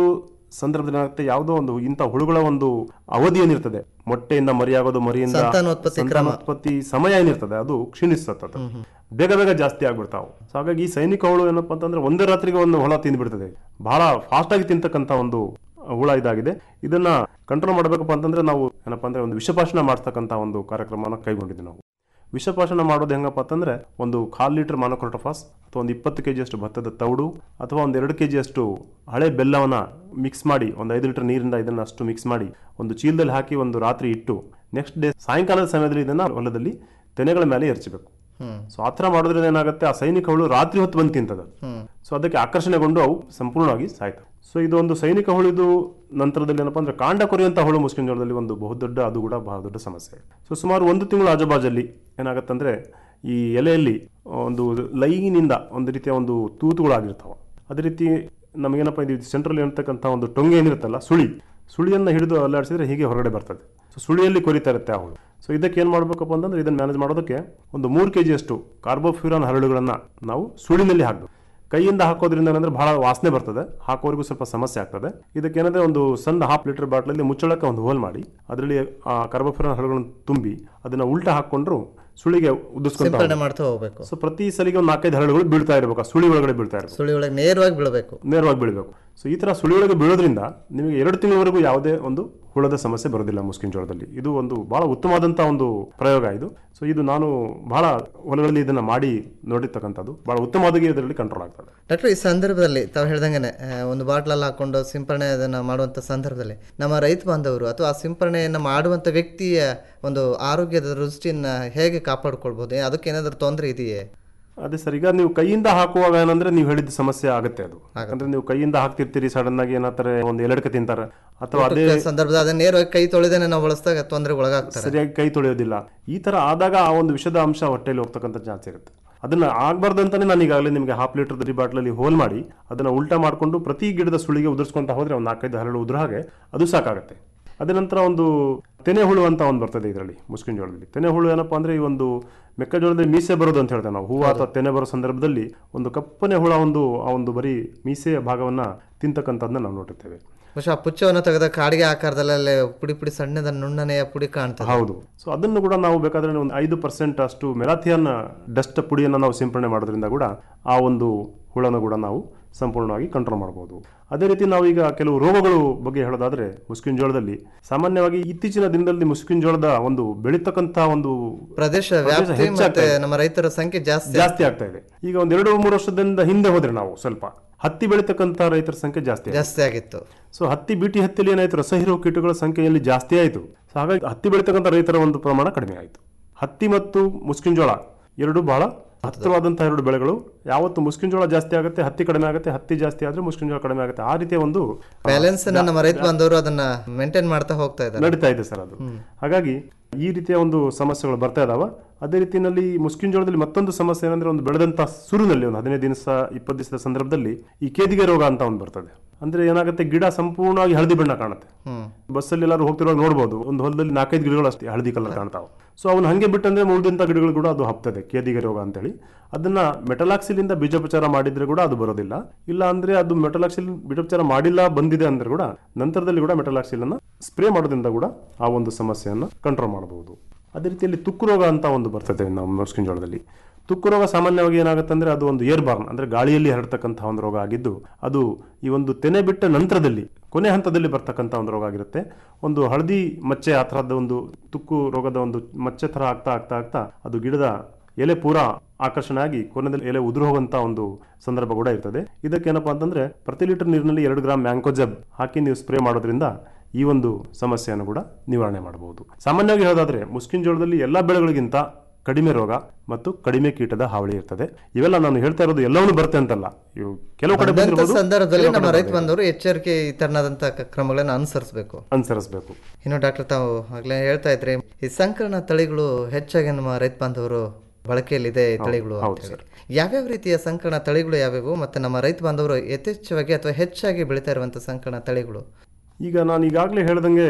ಸಂದರ್ಭದಲ್ಲಿ ಏನಾಗುತ್ತೆ ಯಾವುದೋ ಒಂದು ಇಂಥ ಹುಳುಗಳ ಒಂದು ಅವಧಿ ಏನಿರ್ತದೆ ಮೊಟ್ಟೆಯಿಂದ ಮರಿಯಾಗೋದು ಮರಿಯಿಂದ ಸಂತಾನೋತ್ಪತ್ತಿ ಕ್ರಮ. ಸಂತಾನೋತ್ಪತ್ತಿ ಸಮಯ ಏನಿರ್ತದೆ ಅದು ಕ್ಷೀಣಿಸ್ತದೆ ಬೇಗ ಬೇಗ ಜಾಸ್ತಿ ಆಗ್ಬಿಡ್ತಾವು ಸೊ ಹಾಗಾಗಿ ಈ ಸೈನಿಕ ಹುಳು ಏನಪ್ಪಾ ಅಂತಂದ್ರೆ ಒಂದೇ ರಾತ್ರಿಗೆ ಒಂದು ಹುಳ ತಿಂದ್ಬಿಡ್ತದೆ ಬಹಳ ಫಾಸ್ಟ್ ಆಗಿ ತಿಂತಕ್ಕಂತ ಒಂದು ಹುಳ ಇದಾಗಿದೆ ಇದನ್ನ ಕಂಟ್ರೋಲ್ ಮಾಡಬೇಕಪ್ಪ ಅಂತಂದ್ರೆ ನಾವು ಏನಪ್ಪಾ ಅಂದ್ರೆ ಒಂದು ವಿಷಪಾಶನ ಮಾಡ್ತಕ್ಕಂತ ಒಂದು ಕಾರ್ಯಕ್ರಮನ ಕೈಗೊಂಡಿದ್ದೀವಿ ನಾವು ವಿಷಪಾಶನ ಮಾಡೋದು ಹೆಂಗಪ್ಪ ಅಂತಂದ್ರೆ ಒಂದು ಕಾಲ್ ಲೀಟರ್ ಮಾನೋಕ್ರೋಟೋಫಾಸ್ ಅಥವಾ ಒಂದು ಇಪ್ಪತ್ತು ಕೆಜಿ ಅಷ್ಟು ಭತ್ತದ ತೌಡು ಅಥವಾ ಒಂದು ಎರಡು ಕೆಜಿ ಅಷ್ಟು ಹಳೆ ಬೆಲ್ಲವನ್ನ ಮಿಕ್ಸ್ ಮಾಡಿ ಒಂದು ಐದು ಲೀಟರ್ ನೀರಿಂದ ಇದನ್ನ ಅಷ್ಟು ಮಿಕ್ಸ್ ಮಾಡಿ ಒಂದು ಚೀಲದಲ್ಲಿ ಹಾಕಿ ಒಂದು ರಾತ್ರಿ ಇಟ್ಟು ನೆಕ್ಸ್ಟ್ ಡೇ ಸಾಯಂಕಾಲದ ಸಮಯದಲ್ಲಿ ಇದನ್ನ ಹೊಲದಲ್ಲಿ ತೆನೆಗಳ ಮೇಲೆ ಎರಚಬೇಕು ಸೊ ಆ ಥರ ಮಾಡೋದ್ರಿಂದ ಏನಾಗುತ್ತೆ ಆ ಸೈನಿಕ ಹುಳು ರಾತ್ರಿ ಹೊತ್ತು ಬಂದು ತಿಂತದ ಸೊ ಅದಕ್ಕೆ ಆಕರ್ಷಣೆಗೊಂಡು ಅವು ಸಂಪೂರ್ಣವಾಗಿ ಸಾಯ್ತವೆ ಸೊ ಇದು ಒಂದು ಸೈನಿಕ ಹುಳಿದು ನಂತರದಲ್ಲಿ ಏನಪ್ಪಾ ಅಂದ್ರೆ ಕಾಂಡ ಕೊರೆಯುವಂತ ಹುಳು ಮುಸ್ಲಿಂ ಜೋಳದಲ್ಲಿ ಒಂದು ಬಹುದೊಡ್ಡ ಅದು ಕೂಡ ಬಹಳ ದೊಡ್ಡ ಸಮಸ್ಯೆ ಸೊ ಸುಮಾರು ಒಂದು ತಿಂಗಳು ಆಜುಬಾಜಲ್ಲಿ ಏನಾಗತ್ತಂದ್ರೆ ಈ ಎಲೆಯಲ್ಲಿ ಒಂದು ಲೈನಿಂದ ಒಂದು ರೀತಿಯ ಒಂದು ತೂತುಗಳಾಗಿರ್ತಾವ ಅದೇ ರೀತಿ ನಮಗೇನಪ್ಪ ಇದು ಸೆಂಟ್ರಲ್ ಇರ್ತಕ್ಕಂಥ ಒಂದು ಟೊಂಗೆ ಏನಿರುತ್ತಲ್ಲ ಸುಳಿ ಸುಳಿಯನ್ನ ಹಿಡಿದು ಅಲ್ಲಾಡಿಸಿದ್ರೆ ಹೀಗೆ ಹೊರಗಡೆ ಬರ್ತದೆ ಸೊ ಸುಳಿಯಲ್ಲಿ ಕೊರಿತಾ ಇರುತ್ತೆ ಆ ಹುಳು ಸೊ ಇದಕ್ಕೆ ಏನು ಮಾಡಬೇಕಪ್ಪ ಅಂತಂದ್ರೆ ಇದನ್ನ ಮ್ಯಾನೇಜ್ ಮಾಡೋದಕ್ಕೆ ಒಂದು ಮೂರು ಕೆ ಜಿಯಷ್ಟು ಕಾರ್ಬೋಫ್ಯೂರಾನ್ ಹರಳುಗಳನ್ನ ನಾವು ಸುಳಿನಲ್ಲಿ ಹಾಕಬೇಕು ಕೈಯಿಂದ ಹಾಕೋದ್ರಿಂದ ಏನಂದ್ರೆ ಬಹಳ ವಾಸನೆ ಬರ್ತದೆ ಹಾಕೋರಿಗೂ ಸ್ವಲ್ಪ ಸಮಸ್ಯೆ ಆಗ್ತದೆ ಇದಕ್ಕೆ ಏನಂದ್ರೆ ಒಂದು ಸಣ್ಣ ಹಾಫ್ ಲೀಟರ್ ಬಾಟ್ಲಲ್ಲಿ ಮುಚ್ಚಳಕ್ಕೆ ಒಂದು ಹೋಲ್ ಮಾಡಿ ಅದರಲ್ಲಿ ಆ ಕಾರ್ಬೋಫ್ಯೂರಾನ್ ಹರಳುಗಳನ್ನು ತುಂಬಿ ಅದನ್ನ ಉಲ್ಟಾ ಹಾಕೊಂಡ್ರು ಸುಳಿಗೆ ಉದಿಸ್ಕೊಂತ ಸಿಂಪಡಣೆ ಮಾಡ್ತಾ ಹೋಗ್ಬೇಕು ಸೊ ಪ್ರತಿ ಸಲಿಗೆ ಒಂದು ನಾಲ್ಕೈದು ಹರಳುಗಳು ಬೀಳ್ತಾ ಇರಬೇಕು ಆ ಸುಳಿ ಒಳಗಡೆ ಬೀಳ್ತಾ ಇರಬೇಕು ಸುಳಿ ಒಳಗೆ ನೇರವಾಗಿ ಬೀಳಬೇಕು ನೇರವಾಗಿ ಬೀಳಬೇಕು ಸೊ ಈ ತರ ಸುಳಿಯೊಳಗೆ ಬೀಳೋದ್ರಿಂದ ನಿಮಗೆ ಎರಡು ತಿಂಗಳವರೆಗೂ ಯಾವುದೇ ಒಂದು ಹುಳದ ಸಮಸ್ಯೆ ಬರೋದಿಲ್ಲ ಮುಸ್ಕಿನ ಜೋಳದಲ್ಲಿ ಇದು ಒಂದು ಬಹಳ ಉತ್ತಮವಾದಂತಹ ಒಂದು ಪ್ರಯೋಗ ಇದು ಸೊ ಇದು ನಾನು ಬಹಳ ಹೊಲಗಳಲ್ಲಿ ಇದನ್ನ ಮಾಡಿ ನೋಡಿರ್ತಕ್ಕಂಥದ್ದು ಬಹಳ ಉತ್ತಮವಾಗಿ ಇದರಲ್ಲಿ ಕಂಟ್ರೋಲ್ ಆಗ್ತದೆ ಡಾಕ್ಟರ್ ಈ ಸಂದರ್ಭದಲ್ಲಿ ತಾವು ಹೇಳ್ದಂಗೆ ಒಂದು ಬಾಟ್ಲಲ್ಲಿ ಹಾಕೊಂಡು ಸಿಂಪರಣೆ ಅದನ್ನ ಮಾಡುವಂತ ಸಂದರ್ಭದಲ್ಲಿ ನಮ್ಮ ರೈತ ಬಾಂಧವರು ಅಥವಾ ಆ ಸಿಂಪರಣೆಯನ್ನು ಮಾಡುವಂತ ವ್ಯಕ್ತಿಯ ಒಂದು ಆರೋಗ್ಯದ ದೃಷ್ಟಿಯನ್ನ ಹೇಗೆ ಕಾಪಾಡ್ಕೊಳ್ಬಹುದು ಅದಕ್ಕೆ ಏನಾದರೂ ತೊಂದರೆ ಇದೆಯೇ ಅದೇ ಸರ್ ಈಗ ನೀವು ಕೈಯಿಂದ ಹಾಕುವಾಗ ಏನಂದ್ರೆ ನೀವು ಹೇಳಿದ ಸಮಸ್ಯೆ ಆಗುತ್ತೆ ಅದು ಯಾಕಂದ್ರೆ ನೀವು ಕೈಯಿಂದ ಹಾಕ್ತಿರ್ತೀರಿ ಸಡನ್ ಆಗಿ ಏನಾಗ್ತಾರೆ ಒಂದು ಎಲಡ್ಕೆ ತಿಂತಾರೆ ಅಥವಾ ಅದೇ ಸಂದರ್ಭದಲ್ಲಿ ಅದನ್ನ ನೇರವಾಗಿ ಕೈ ತೊಳೆದೇನೆ ನಾವು ಬಳಸಿದಾಗ ತೊಂದರೆಗೆ ಒಳಗಾಗ್ತಾರೆ ಸರಿಯಾಗಿ ಕೈ ತೊಳೆಯೋದಿಲ್ಲ ಈ ತರ ಆದಾಗ ಆ ಒಂದು ವಿಷದ ಅಂಶ ಹೊಟ್ಟೆಯಲ್ಲಿ ಹೋಗ್ತಕ್ಕಂಥ ಚಾನ್ಸ್ ಇರುತ್ತೆ ಅದನ್ನ ಆಗ್ಬಾರ್ದು ಅಂತಾನೆ ನಾನು ಈಗಾಗಲೇ ನಿಮಗೆ ಹಾಫ್ ಲೀಟರ್ ದರಿ ಬಾಟ್ಲಲ್ಲಿ ಹೋಲ್ ಮಾಡಿ ಅದನ್ನ ಉಲ್ಟಾ ಮಾಡಿಕೊಂಡು ಪ್ರತಿ ಗಿಡದ ಸುಳಿಗೆ ಉದುರಿಸ್ಕೊಂತ ಹೋದ್ರೆ ಒಂದು ನಾಲ್ಕೈದು ಹರಳು ಉದುರ ಹಾಗೆ ಅದು ಸಾಕಾಗುತ್ತೆ ಅದ ನಂತರ ಒಂದು ತೆನೆ ಹುಳು ಅಂತ ಒಂದು ಬರ್ತದೆ ಇದರಲ್ಲಿ ಮುಸ್ಕಿನ ಜೋಳದಲ್ಲಿ ತೆನೆ ಹುಳು ಏನಪ್ಪಾ ಅಂದ್ರೆ ಈ ಒಂದು ಮೆಕ್ಕೆಜೋಳದಲ್ಲಿ ಮೀಸೆ ಬರೋದು ಅಂತ ಹೇಳ್ತೇವೆ ನಾವು ಹೂವು ಅಥವಾ ತೆನೆ ಬರೋ ಸಂದರ್ಭದಲ್ಲಿ ಒಂದು ಕಪ್ಪನೆ ಹುಳ ಒಂದು ಆ ಒಂದು ಬರೀ ಮೀಸೆಯ ಭಾಗವನ್ನ ತಿಂತಕ್ಕಂಥದ್ದನ್ನ ನಾವು ನೋಡಿರ್ತೇವೆ ಬಹುಶಃ ಆ ಪುಚ್ಚವನ್ನು ತೆಗೆದ ಕಾಡಿಗೆ ಆಕಾರದಲ್ಲೇ ಪುಡಿ ಪುಡಿ ಸಣ್ಣದ ನುಣ್ಣನೆಯ ಪುಡಿ ಕಾಣ್ತದೆ ಹೌದು ಸೊ ಅದನ್ನು ಕೂಡ ನಾವು ಬೇಕಾದ್ರೆ ಒಂದು ಐದು ಪರ್ಸೆಂಟ್ ಅಷ್ಟು ಮೆಲಾಥಿಯನ್ ಡಸ್ಟ್ ಪುಡಿಯನ್ನು ನಾವು ಸಿಂಪಡಣೆ ಮಾಡೋದ್ರಿಂದ ಕೂಡ ಆ ಒಂದು ಹುಳನ ಕೂಡ ನಾವು ಸಂಪೂರ್ಣವಾಗಿ ಕಂಟ್ರೋಲ್ ಮಾಡಬಹುದು ಅದೇ ರೀತಿ ನಾವೀಗ ಕೆಲವು ರೋಗಗಳು ಬಗ್ಗೆ ಹೇಳೋದಾದ್ರೆ ಮುಸ್ಕಿನ್ ಜೋಳದಲ್ಲಿ ಸಾಮಾನ್ಯವಾಗಿ ಇತ್ತೀಚಿನ ದಿನದಲ್ಲಿ ಮುಸ್ಕಿನ್ ಜೋಳದ ಒಂದು ಬೆಳೀತಕ್ಕಂತ ಒಂದು ಪ್ರದೇಶ ವ್ಯಾಪ್ತಿ ಹೆಚ್ಚಾಗ್ತಾ ಮತ್ತೆ ಇದೆ. ನಮ್ಮ ರೈತರ ಸಂಖ್ಯೆ ಜಾಸ್ತಿ ಜಾಸ್ತಿ ಆಗ್ತಾ ಇದೆ ಈಗ ಒಂದ್ ಎರಡು ಮೂರು ವರ್ಷದಿಂದ ಹಿಂದೆ ಹೋದ್ರೆ ನಾವು ಸ್ವಲ್ಪ ಹತ್ತಿ ಬೆಳೀತಕ್ಕಂತ ರೈತರ ಸಂಖ್ಯೆ ಜಾಸ್ತಿ ಆಗಿದೆ. ಜಾಸ್ತಿ ಆಗಿತ್ತು ಸೊ ಹತ್ತಿ ಬೀಟಿ ಹತ್ತಿಯಲ್ಲಿ ಏನಾಯ್ತು ರಸಹೀರೋ ಕೀಟಗಳ ಸಂಖ್ಯೆಯಲ್ಲಿ ಜಾಸ್ತಿ ಆಯಿತು ಸೊ ಹಾಗಾಗಿ ಹತ್ತಿ ಬೆಳೀತಕ್ಕಂಥ ರೈತರ ಒಂದು ಪ್ರಮಾಣ ಕಡಿಮೆ ಆಯಿತು ಹತ್ತಿ ಮತ್ತು ಮುಸ್ಕಿನ್ ಜೋಳ ಎರಡು ಬಹಳ ಹತ್ತಿರವಾದಂತಹ ಎರಡು ಬೆಳೆಗಳು ಯಾವತ್ತು ಮುಸ್ಕಿನ್ ಜೋಳ ಜಾಸ್ತಿ ಆಗುತ್ತೆ ಹತ್ತಿ ಕಡಿಮೆ ಆಗುತ್ತೆ ಹತ್ತಿ ಜಾಸ್ತಿ ಆದ್ರೆ ಮುಸ್ಕಿನ್ ಜೋಳ ಕಡಿಮೆ ಆಗುತ್ತೆ ಆ ರೀತಿಯ ಒಂದು ಬ್ಯಾಲೆನ್ಸ್ ನಮ್ಮ ರೈತ ಬಾಂಧವರು ಅದನ್ನ ಮೇಂಟೈನ್ ಮಾಡ್ತಾ ಹೋಗ್ತಾ ಇದ್ದಾರೆ ನಡೀತಾ ಇದೆ ಸರ್ ಅದು ಹಾಗಾಗಿ ಈ ರೀತಿಯ ಒಂದು ಸಮಸ್ಯೆಗಳು ಬರ್ತಾ ಇದಾವ ಅದೇ ರೀತಿಯಲ್ಲಿ ಮುಸ್ಕಿನ್ ಜೋಳದಲ್ಲಿ ಮತ್ತೊಂದು ಸಮಸ್ಯೆ ಏನಂದ್ರೆ ಒಂದು ಬೆಳೆದಂತ ಸುರುನಲ್ಲಿ ಒಂದು ಹದಿನೈದು ದಿವಸ ಇಪ್ಪತ್ತು ದಿವಸದ ಸಂದರ್ಭದಲ್ಲಿ ಈ ಕೇದಿಗೆ ರೋಗ ಅಂತ ಒಂದು ಬರ್ತದೆ ಅಂದ್ರೆ ಏನಾಗುತ್ತೆ ಗಿಡ ಸಂಪೂರ್ಣವಾಗಿ ಹಳದಿ ಬಣ್ಣ ಕಾಣುತ್ತೆ ಬಸ್ಸಲ್ಲಿ ಎಲ್ಲರೂ ಹೋಗ್ತಿರುವಾಗ ನೋಡ್ಬೋದು ಒಂದು ಹೊಲದಲ್ಲಿ ನಾಲ್ಕೈದು ಗಿಡಗಳು ಅಷ್ಟೇ ಹಳದಿ ಕಲರ್ ಕಾಣ್ತಾವೆ ಸೊ ಅವನು ಹಂಗೆ ಬಿಟ್ಟಂದ್ರೆ ಉಳಿದಂತ ಗಿಡಗಳು ಕೂಡ ಅದು ಹಬ್ತದೆ ಕೇದಿಗೆ ರೋಗ ಅಂತೇಳಿ ಅದನ್ನ ಮೆಟಲಾಕ್ಸಿಲಿಂದ ಬೀಜೋಪಚಾರ ಮಾಡಿದ್ರೆ ಕೂಡ ಅದು ಬರೋದಿಲ್ಲ ಇಲ್ಲ ಅಂದ್ರೆ ಅದು ಮೆಟಲಾಕ್ಸಿಲ್ ಬೀಜೋಪಚಾರ ಮಾಡಿಲ್ಲ ಬಂದಿದೆ ಅಂದ್ರೆ ಕೂಡ ನಂತರದಲ್ಲಿ ಕೂಡ ಮೆಟಲಾಕ್ಸಿಲ್ ಅನ್ನ ಸ್ಪ್ರೇ ಮಾಡೋದ್ರಿಂದ ಕೂಡ ಆ ಒಂದು ಸಮಸ್ಯೆಯನ್ನು ಕಂಟ್ರೋಲ್ ಮಾಡಬಹುದು ಅದೇ ರೀತಿಯಲ್ಲಿ ತುಕ್ಕು ರೋಗ ಅಂತ ಒಂದು ಬರ್ತದೆ ನಮ್ಮ ಮುಸ್ಕಿನ್ ಜೋಳದಲ್ಲಿ ತುಕ್ಕು ರೋಗ ಸಾಮಾನ್ಯವಾಗಿ ಏನಾಗುತ್ತೆ ಅಂದ್ರೆ ಅದು ಒಂದು ಏರ್ ಬಾರ್ನ್ ಅಂದ್ರೆ ಗಾಳಿಯಲ್ಲಿ ಹರಡ್ತಕ್ಕಂತಹ ಒಂದು ರೋಗ ಆಗಿದ್ದು ಅದು ಈ ಒಂದು ತೆನೆ ಬಿಟ್ಟ ನಂತರದಲ್ಲಿ ಕೊನೆ ಹಂತದಲ್ಲಿ ಬರ್ತಕ್ಕಂಥ ಒಂದು ರೋಗ ಆಗಿರುತ್ತೆ ಒಂದು ಹಳದಿ ಮಚ್ಚೆ ಆ ಥರದ ಒಂದು ತುಕ್ಕು ರೋಗದ ಒಂದು ಮಚ್ಚೆ ಥರ ಆಗ್ತಾ ಆಗ್ತಾ ಆಗ್ತಾ ಅದು ಗಿಡದ ಎಲೆ ಪೂರಾ ಆಕರ್ಷಣೆ ಆಗಿ ಕೊನೆಯಲ್ಲಿ ಎಲೆ ಉದುರು ಹೋಗುವಂತ ಒಂದು ಸಂದರ್ಭ ಕೂಡ ಇರ್ತದೆ ಇದಕ್ಕೆ ಏನಪ್ಪಾ ಅಂತಂದ್ರೆ ಪ್ರತಿ ಲೀಟರ್ ನೀರಿನಲ್ಲಿ ಎರಡು ಗ್ರಾಮ್ ಮ್ಯಾಂಕೋಜಬ್ ಹಾಕಿ ನೀವು ಸ್ಪ್ರೇ ಮಾಡೋದ್ರಿಂದ ಈ ಒಂದು ಸಮಸ್ಯೆಯನ್ನು ಕೂಡ ನಿವಾರಣೆ ಮಾಡಬಹುದು ಸಾಮಾನ್ಯವಾಗಿ ಹೇಳೋದಾದ್ರೆ ಮುಸ್ಕಿನ್ ಜೋಳದಲ್ಲಿ ಎಲ್ಲಾ ಬೆಳೆಗಳಿಗಿಂತ ಕಡಿಮೆ ರೋಗ ಮತ್ತು ಕಡಿಮೆ ಕೀಟದ ಹಾವಳಿ ಇರ್ತದೆ ಇವೆಲ್ಲ ನಾನು ಹೇಳ್ತಾ ಇರೋದು ಎಲ್ಲವನ್ನೂ ಬರುತ್ತೆ ಅಂತಲ್ಲ ಇವು ಕೆಲವು ಕಡೆ ಬಂದಂತ ಬಂದಿರ್ಬೋದು, ಸಂದರ್ಭದಲ್ಲಿ ಕೆಲವು ನಮ್ಮ ಕಡೆ ರೈತ ಬಂದಿರಲ್ಲ. ಬಾಂಧವರು ಎಚ್ಚರಿಕೆ ಈ ತರನಾದಂತಹ ಕ- ಕ್ರಮಗಳನ್ನು ಅನುಸರಿಸಬೇಕು ಅನುಸರಿಸಬೇಕು ಇನ್ನು ಡಾಕ್ಟರ್ ತಾವು ಆಗ್ಲೇ ಹೇಳ್ತಾ ಇದ್ರಿ ಈ ಸಂಕರಣ ತಳಿಗಳು ಹೆಚ್ಚಾಗಿ ನಮ್ಮ ರೈತ ಬಾಂಧವರು ಬಳಕೆಯಲ್ಲಿದೆ ಈ ತಳಿಗಳು ಅಂತ ಹೌದು ಹೇಳಿ ಯಾವ್ಯಾವ ರೀತಿಯ ಸಂಕರಣ ತಳಿಗಳು ಯಾವ್ಯಾವು ಮತ್ತೆ ನಮ್ಮ ರೈತ ಬಾಂಧವರು ಯಥೇಚ್ಛವಾಗಿ ಅಥವಾ ಹೆಚ್ಚಾಗಿ ಬೆಳೀತಾ ಇರುವಂತ ಸಂಕರಣ ತಳಿಗಳು ಈಗ ನಾನು ಈಗಾಗಲೇ ಹೇಳ್ದಂಗೆ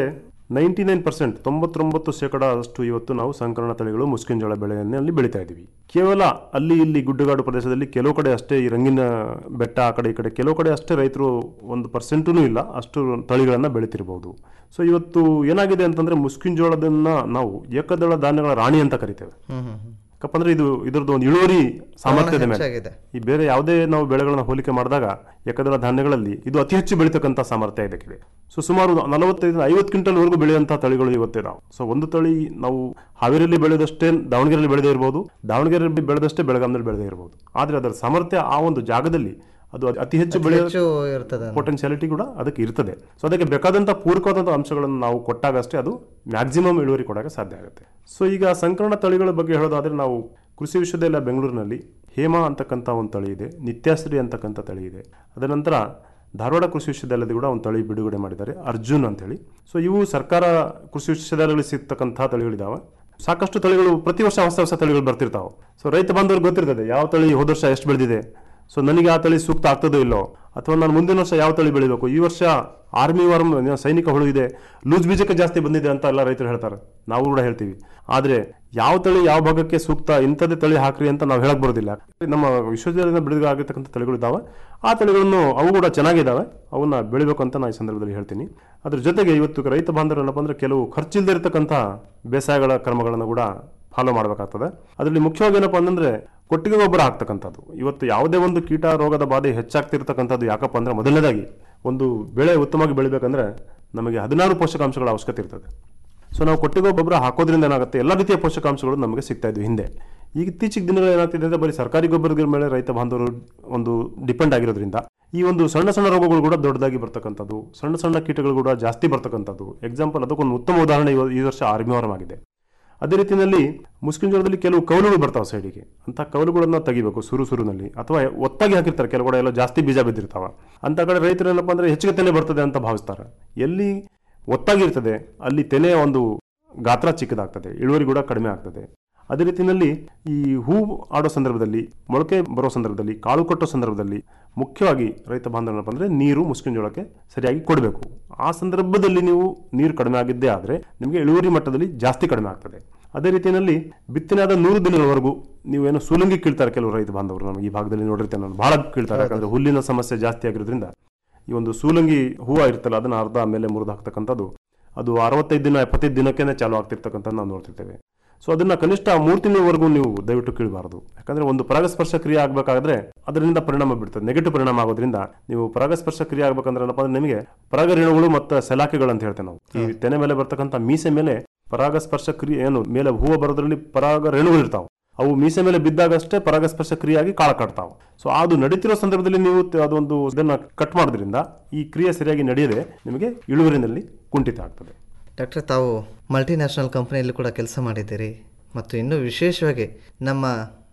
ನೈಂಟಿ ನೈನ್ ಪರ್ಸೆಂಟ್ ತೊಂಬತ್ತೊಂಬತ್ತು ಶೇಕಡ ಅಷ್ಟು ಇವತ್ತು ನಾವು ಸಂಕರಣ ತಳಿಗಳು ಮುಸ್ಕಿನ ಜೋಳ ಬೆಳೆಯಲ್ಲಿ ಬೆಳೀತಾ ಇದ್ದೀವಿ ಕೇವಲ ಅಲ್ಲಿ ಇಲ್ಲಿ ಗುಡ್ಡಗಾಡು ಪ್ರದೇಶದಲ್ಲಿ ಕೆಲವು ಕಡೆ ಅಷ್ಟೇ ಈ ರಂಗಿನ ಬೆಟ್ಟ ಆ ಕಡೆ ಈ ಕಡೆ ಕೆಲವು ಕಡೆ ಅಷ್ಟೇ ರೈತರು ಒಂದು ಪರ್ಸೆಂಟೂ ಇಲ್ಲ ಅಷ್ಟು ತಳಿಗಳನ್ನು ಬೆಳಿತಿರ್ಬೋದು ಸೊ ಇವತ್ತು ಏನಾಗಿದೆ ಅಂತಂದ್ರೆ ಮುಸ್ಕಿನ ಜೋಳದನ್ನ ನಾವು ಏಕದಳ ಧಾನ್ಯಗಳ ರಾಣಿ ಅಂತ ಕರಿತೇವೆ ಹ್ಮ್ ಹ್ಮ್ ಹ್ಮ್ ಯಾಕಂದ್ರೆ ಇದು ಇದರದ್ದು ಒಂದು ಇಳುವರಿ ಸಾಮರ್ಥ್ಯದ ಮೇಲೆ ಹೆಚ್ಚಾಗಿದೆ. ಈ ಬೇರೆ ಯಾವುದೇ ನಾವು ಬೆಳೆಗಳನ್ನ ಹೋಲಿಕೆ ಮಾಡಿದಾಗ ಏಕದಳ ಧಾನ್ಯಗಳಲ್ಲಿ ಇದು ಅತಿ ಹೆಚ್ಚು ಬೆಳೀತಕ್ಕಂಥ ಸಾಮರ್ಥ್ಯ ಇದಕ್ಕಿದೆ ಸೊ ಸುಮಾರು ನಲವತ್ತೈದು ಐವತ್ತು ಕ್ವಿಂಟಲ್ವರೆಗೂ ಬೆಳೆಯುವಂಥ ತಳಿಗಳು ಇವತ್ತಿದಾವೆ ಸೊ ಒಂದು ತಳಿ ನಾವು ಹಾವೇರಿಯಲ್ಲಿ ಬೆಳೆದಷ್ಟೇ ದಾವಣಗೆರೆಯಲ್ಲಿ ಬೆಳೆದೇ ಇರಬಹುದು ದಾವಣಗೆರೆಯಲ್ಲಿ ಬೆಳೆದಷ್ಟೇ ಬೆಳಗಾಂನಲ್ಲಿ ಬೆಳೆದೇ ಇರಬಹುದು ಆದರೆ ಅದರ ಸಾಮರ್ಥ್ಯ ಆ ಒಂದು ಜಾಗದಲ್ಲಿ ಅದು ಅತಿ ಹೆಚ್ಚು ಬೆಳೆಯ ಹೆಚ್ಚು ಇರ್ತದೆ ಪೊಟೆನ್ಶಿಯಾಲಿಟಿ ಕೂಡ ಅದಕ್ಕೆ ಇರ್ತದೆ ಸೊ ಅದಕ್ಕೆ ಬೇಕಾದಂಥ ಪೂರಕವಾದಂಥ ಅಂಶಗಳನ್ನು ನಾವು ಕೊಟ್ಟಾಗ ಅಷ್ಟೇ ಅದು ಮ್ಯಾಕ್ಸಿಮಮ್ ಇಳುವರಿ ಕೊಡೋಕೆ ಸಾಧ್ಯ ಆಗುತ್ತೆ ಸೊ ಈಗ ಸಂಕರಣ ತಳಿಗಳ ಬಗ್ಗೆ ಹೇಳೋದಾದ್ರೆ ನಾವು ಕೃಷಿ ವಿಶ್ವವಿದ್ಯಾಲಯ ಬೆಂಗಳೂರಿನಲ್ಲಿ ಹೇಮಾ ಅಂತಕ್ಕಂಥ ಒಂದು ತಳಿ ಇದೆ ನಿತ್ಯಾಶ್ರೀ ಅಂತಕ್ಕಂಥ ತಳಿ ಇದೆ ಅದರ ನಂತರ ಧಾರವಾಡ ಕೃಷಿ ವಿಶ್ವವಿದ್ಯಾಲಯದ ಕೂಡ ಒಂದು ತಳಿ ಬಿಡುಗಡೆ ಮಾಡಿದ್ದಾರೆ ಅರ್ಜುನ್ ಅಂತೇಳಿ ಸೊ ಇವು ಸರ್ಕಾರ ಕೃಷಿ ವಿಶ್ವವಿದ್ಯಾಲಯಗಳಲ್ಲಿ ಸಿಗ್ತಕ್ಕಂಥ ತಳಿಗಳಿದಾವೆ ಸಾಕಷ್ಟು ತಳಿಗಳು ಪ್ರತಿ ವರ್ಷ ಹೊಸ ಹೊಸ ತಳಿಗಳು ಬರ್ತಿರ್ತಾವೆ ಸೊ ರೈತ ಬಾಂಧವ್ರಿಗೆ ಗೊತ್ತಿರ್ತದೆ ಯಾವ ತಳಿ ಹೋದ ವರ್ಷ ಎಷ್ಟು ಬೆಳೆದಿದೆ ಸೊ ನನಗೆ ಆ ತಳಿ ಸೂಕ್ತ ಆಗ್ತದೋ ಇಲ್ಲೋ ಅಥವಾ ನಾನು ಮುಂದಿನ ವರ್ಷ ಯಾವ ತಳಿ ಬೆಳಿಬೇಕು ಈ ವರ್ಷ ಆರ್ಮಿ ವರ್ಮ್ ಏನೋ ಸೈನಿಕ ಹುಳು ಇದೆ ಲೂಸ್ ಬೀಜಕ್ಕೆ ಜಾಸ್ತಿ ಬಂದಿದೆ ಅಂತ ಎಲ್ಲ ರೈತರು ಹೇಳ್ತಾರೆ ನಾವು ಕೂಡ ಹೇಳ್ತೀವಿ ಆದರೆ ಯಾವ ತಳಿ ಯಾವ ಭಾಗಕ್ಕೆ ಸೂಕ್ತ ಇಂಥದ್ದೇ ತಳಿ ಹಾಕ್ರಿ ಅಂತ ನಾವು ಹೇಳಕ್ ಬರೋದಿಲ್ಲ ನಮ್ಮ ವಿಶ್ವವಿದ್ಯಾಲಯದ ಬಿಡುಗಡೆ ಆಗಿರ್ತಕ್ಕಂಥ ತಳಿಗಳು ಇದಾವೆ ಆ ತಳಿಗಳನ್ನು ಅವು ಕೂಡ ಚೆನ್ನಾಗಿದ್ದಾವೆ ಅವನ್ನ ಬೆಳಿಬೇಕು ಅಂತ ನಾನು ಈ ಸಂದರ್ಭದಲ್ಲಿ ಹೇಳ್ತೀನಿ ಅದ್ರ ಜೊತೆಗೆ ಇವತ್ತು ರೈತ ಬಾಂಧವರು ಏನಪ್ಪ ಅಂದ್ರೆ ಕೆಲವು ಖರ್ಚಿಲ್ಲದೆ ಇರತಕ್ಕಂಥ ಬೇಸಾಯಗಳ ಕ್ರಮಗಳನ್ನು ಕೂಡ ಫಾಲೋ ಮಾಡಬೇಕಾಗ್ತದೆ ಅದರಲ್ಲಿ ಮುಖ್ಯವಾಗಿ ಏನಪ್ಪ ಅಂತಂದ್ರೆ ಕೊಟ್ಟಿಗೆ ಗೊಬ್ಬರ ಹಾಕ್ತಕ್ಕಂಥದ್ದು ಇವತ್ತು ಯಾವುದೇ ಒಂದು ಕೀಟ ರೋಗದ ಬಾಧೆ ಹೆಚ್ಚಾಗ್ತಿರ್ತಕ್ಕಂಥದ್ದು ಯಾಕಪ್ಪ ಅಂದ್ರೆ ಮೊದಲನೇದಾಗಿ ಒಂದು ಬೆಳೆ ಉತ್ತಮವಾಗಿ ಬೆಳಿಬೇಕಂದ್ರೆ ನಮಗೆ ಹದಿನಾರು ಪೋಷಕಾಂಶಗಳ ಅವಶ್ಯಕತೆ ಇರ್ತದೆ ಸೊ ನಾವು ಕೊಟ್ಟಿಗೆ ಗೊಬ್ಬರ ಹಾಕೋದ್ರಿಂದ ಏನಾಗುತ್ತೆ ಎಲ್ಲ ರೀತಿಯ ಪೋಷಕಾಂಶಗಳು ನಮಗೆ ಸಿಗ್ತಾ ಇದ್ವು ಹಿಂದೆ ಈಗ ಇತ್ತೀಚಿನ ದಿನಗಳು ಏನಾಗ್ತಿದೆ ಅಂದ್ರೆ ಬರೀ ಸರ್ಕಾರಿ ಗೊಬ್ಬರದ ಮೇಲೆ ರೈತ ಬಾಂಧವರು ಒಂದು ಡಿಪೆಂಡ್ ಆಗಿರೋದ್ರಿಂದ ಈ ಒಂದು ಸಣ್ಣ ಸಣ್ಣ ರೋಗಗಳು ಕೂಡ ದೊಡ್ಡದಾಗಿ ಬರ್ತಕ್ಕಂಥದ್ದು ಸಣ್ಣ ಸಣ್ಣ ಕೀಟಗಳು ಕೂಡ ಜಾಸ್ತಿ ಬರ್ತಕ್ಕಂಥದ್ದು ಎಕ್ಸಾಂಪಲ್ ಅದಕ್ಕೊಂದು ಉತ್ತಮ ಉದಾಹರಣೆ ಇವ- ಈ ವರ್ಷ ಆರ್ಮಿವರಂ ಆಗಿದೆ ಅದೇ ರೀತಿಯಲ್ಲಿ ಮುಸ್ಲಿಂ ಜೋಳದಲ್ಲಿ ಕೆಲವು ಕವಲುಗಳು ಬರ್ತಾವೆ ಸೈಡಿಗೆ ಅಂತ ಕವಲುಗಳನ್ನ ತೆಗಿಬೇಕು ಸುರು ಸುರುನಲ್ಲಿ ಅಥವಾ ಒತ್ತಾಗಿ ಹಾಕಿರ್ತಾರೆ ಕೆಲವು ಕಡೆ ಎಲ್ಲ ಜಾಸ್ತಿ ಬೀಜ ಬಿದ್ದಿರ್ತಾವ ಅಂತ ಕಡೆ ರೈತರು ಏನಪ್ಪ ಅಂದ್ರೆ ಹೆಚ್ಚಿಗೆ ತೆನೆ ಬರ್ತದೆ ಅಂತ ಭಾವಿಸ್ತಾರೆ ಎಲ್ಲಿ ಒತ್ತಾಗಿರ್ತದೆ ಅಲ್ಲಿ ತೆನೆಯ ಒಂದು ಗಾತ್ರ ಚಿಕ್ಕದಾಗ್ತದೆ ಇಳುವರಿ ಕೂಡ ಕಡಿಮೆ ಆಗ್ತದೆ ಅದೇ ರೀತಿಯಲ್ಲಿ ಈ ಹೂ ಆಡೋ ಸಂದರ್ಭದಲ್ಲಿ ಮೊಳಕೆ ಬರೋ ಸಂದರ್ಭದಲ್ಲಿ ಕಾಳು ಕಟ್ಟೋ ಸಂದರ್ಭದಲ್ಲಿ ಮುಖ್ಯವಾಗಿ ರೈತ ಬಾಂಧವನಪ್ಪ ಅಂದ್ರೆ ನೀರು ಮುಸ್ಕಿನ ಜೋಳಕ್ಕೆ ಸರಿಯಾಗಿ ಕೊಡಬೇಕು ಆ ಸಂದರ್ಭದಲ್ಲಿ ನೀವು ನೀರು ಕಡಿಮೆ ಆಗಿದ್ದೇ ಆದರೆ ನಿಮಗೆ ಇಳುವರಿ ಮಟ್ಟದಲ್ಲಿ ಜಾಸ್ತಿ ಕಡಿಮೆ ಆಗ್ತದೆ ಅದೇ ರೀತಿಯಲ್ಲಿ ಬಿತ್ತನೆಯಾದ ನೂರು ದಿನಗಳವರೆಗೂ ನೀವೇನು ಸೂಲಂಗಿ ಕೀಳ್ತಾರೆ ಕೆಲವು ರೈತ ಬಾಂಧವರು ನಮಗೆ ಈ ಭಾಗದಲ್ಲಿ ನೋಡಿರ್ತೇನೆ ನಾನು ಬಹಳ ಕೀಳ್ತಾರೆ ಯಾಕಂದ್ರೆ ಹುಲ್ಲಿನ ಸಮಸ್ಯೆ ಜಾಸ್ತಿ ಆಗಿರೋದ್ರಿಂದ ಈ ಒಂದು ಸೂಲಂಗಿ ಹೂವು ಇರ್ತಲ್ಲ ಅದನ್ನ ಅರ್ಧ ಮೇಲೆ ಮುರಿದು ಹಾಕ್ತಕ್ಕಂಥದ್ದು ಅದು ಅರವತ್ತೈದು ದಿನ ಎಪ್ಪತ್ತೈದು ದಿನಕ್ಕೇನೆ ಚಾಲು ಆಗ್ತಿರ್ತಕ್ಕಂಥದ್ದು ನಾವು ನೋಡ್ತಿರ್ತೇವೆ ಸೊ ಅದನ್ನ ಕನಿಷ್ಠ ಮೂರು ತಿಂಗಳವರೆಗೂ ನೀವು ದಯವಿಟ್ಟು ಕೀಳಬಾರದು ಯಾಕಂದ್ರೆ ಒಂದು ಪರಾಗಸ್ಪರ್ಶ ಕ್ರಿಯೆ ಆಗಬೇಕಾದ್ರೆ ಅದರಿಂದ ಪರಿಣಾಮ ಬೀಳ್ತದೆ ನೆಗೆಟಿವ್ ಪರಿಣಾಮ ಆಗೋದ್ರಿಂದ ನೀವು ಪರಾಗಸ್ಪರ್ಶ ಕ್ರಿಯೆ ಆಗ್ಬೇಕಂದ್ರೆ ಏನಪ್ಪಾ ಅಂದ್ರೆ ನಿಮಗೆ ಪರಾಗರೇಣುಗಳು ಮತ್ತು ಸಲಾಕೆಗಳು ಅಂತ ಹೇಳ್ತೇವೆ ನಾವು ಈ ತೆನೆ ಮೇಲೆ ಬರ್ತಕ್ಕಂಥ ಮೀಸೆ ಮೇಲೆ ಪರಾಗಸ್ಪರ್ಶ ಕ್ರಿಯೆ ಏನು ಮೇಲೆ ಹೂವು ಬರೋದ್ರಲ್ಲಿ ಪರಾಗ ರೇಣುಗಳು ಇರ್ತಾವೆ ಅವು ಮೀಸೆ ಮೇಲೆ ಬಿದ್ದಾಗಷ್ಟೇ ಪರಾಗಸ್ಪರ್ಶ ಕ್ರಿಯೆಯಾಗಿ ಕಾಳ ಕಟ್ತಾವ ಸೊ ಅದು ನಡೀತಿರೋ ಸಂದರ್ಭದಲ್ಲಿ ನೀವು ತ- ಅದೊಂದು ಇದನ್ನ ಕಟ್ ಮಾಡೋದ್ರಿಂದ ಈ ಕ್ರಿಯೆ ಸರಿಯಾಗಿ ನಡೆಯದೆ ನಿಮಗೆ ಇಳುವರಿನಲ್ಲಿ ಕುಂಠಿತ ಆಗ್ತದೆ ಡಾಕ್ಟರ್ ತಾವು ಮಲ್ಟಿನ್ಯಾಷನಲ್ ಕಂಪ್ನಿಯಲ್ಲಿ ಕೂಡ ಕೆಲಸ ಮಾಡಿದ್ದೀರಿ ಮತ್ತು ಇನ್ನೂ ವಿಶೇಷವಾಗಿ ನಮ್ಮ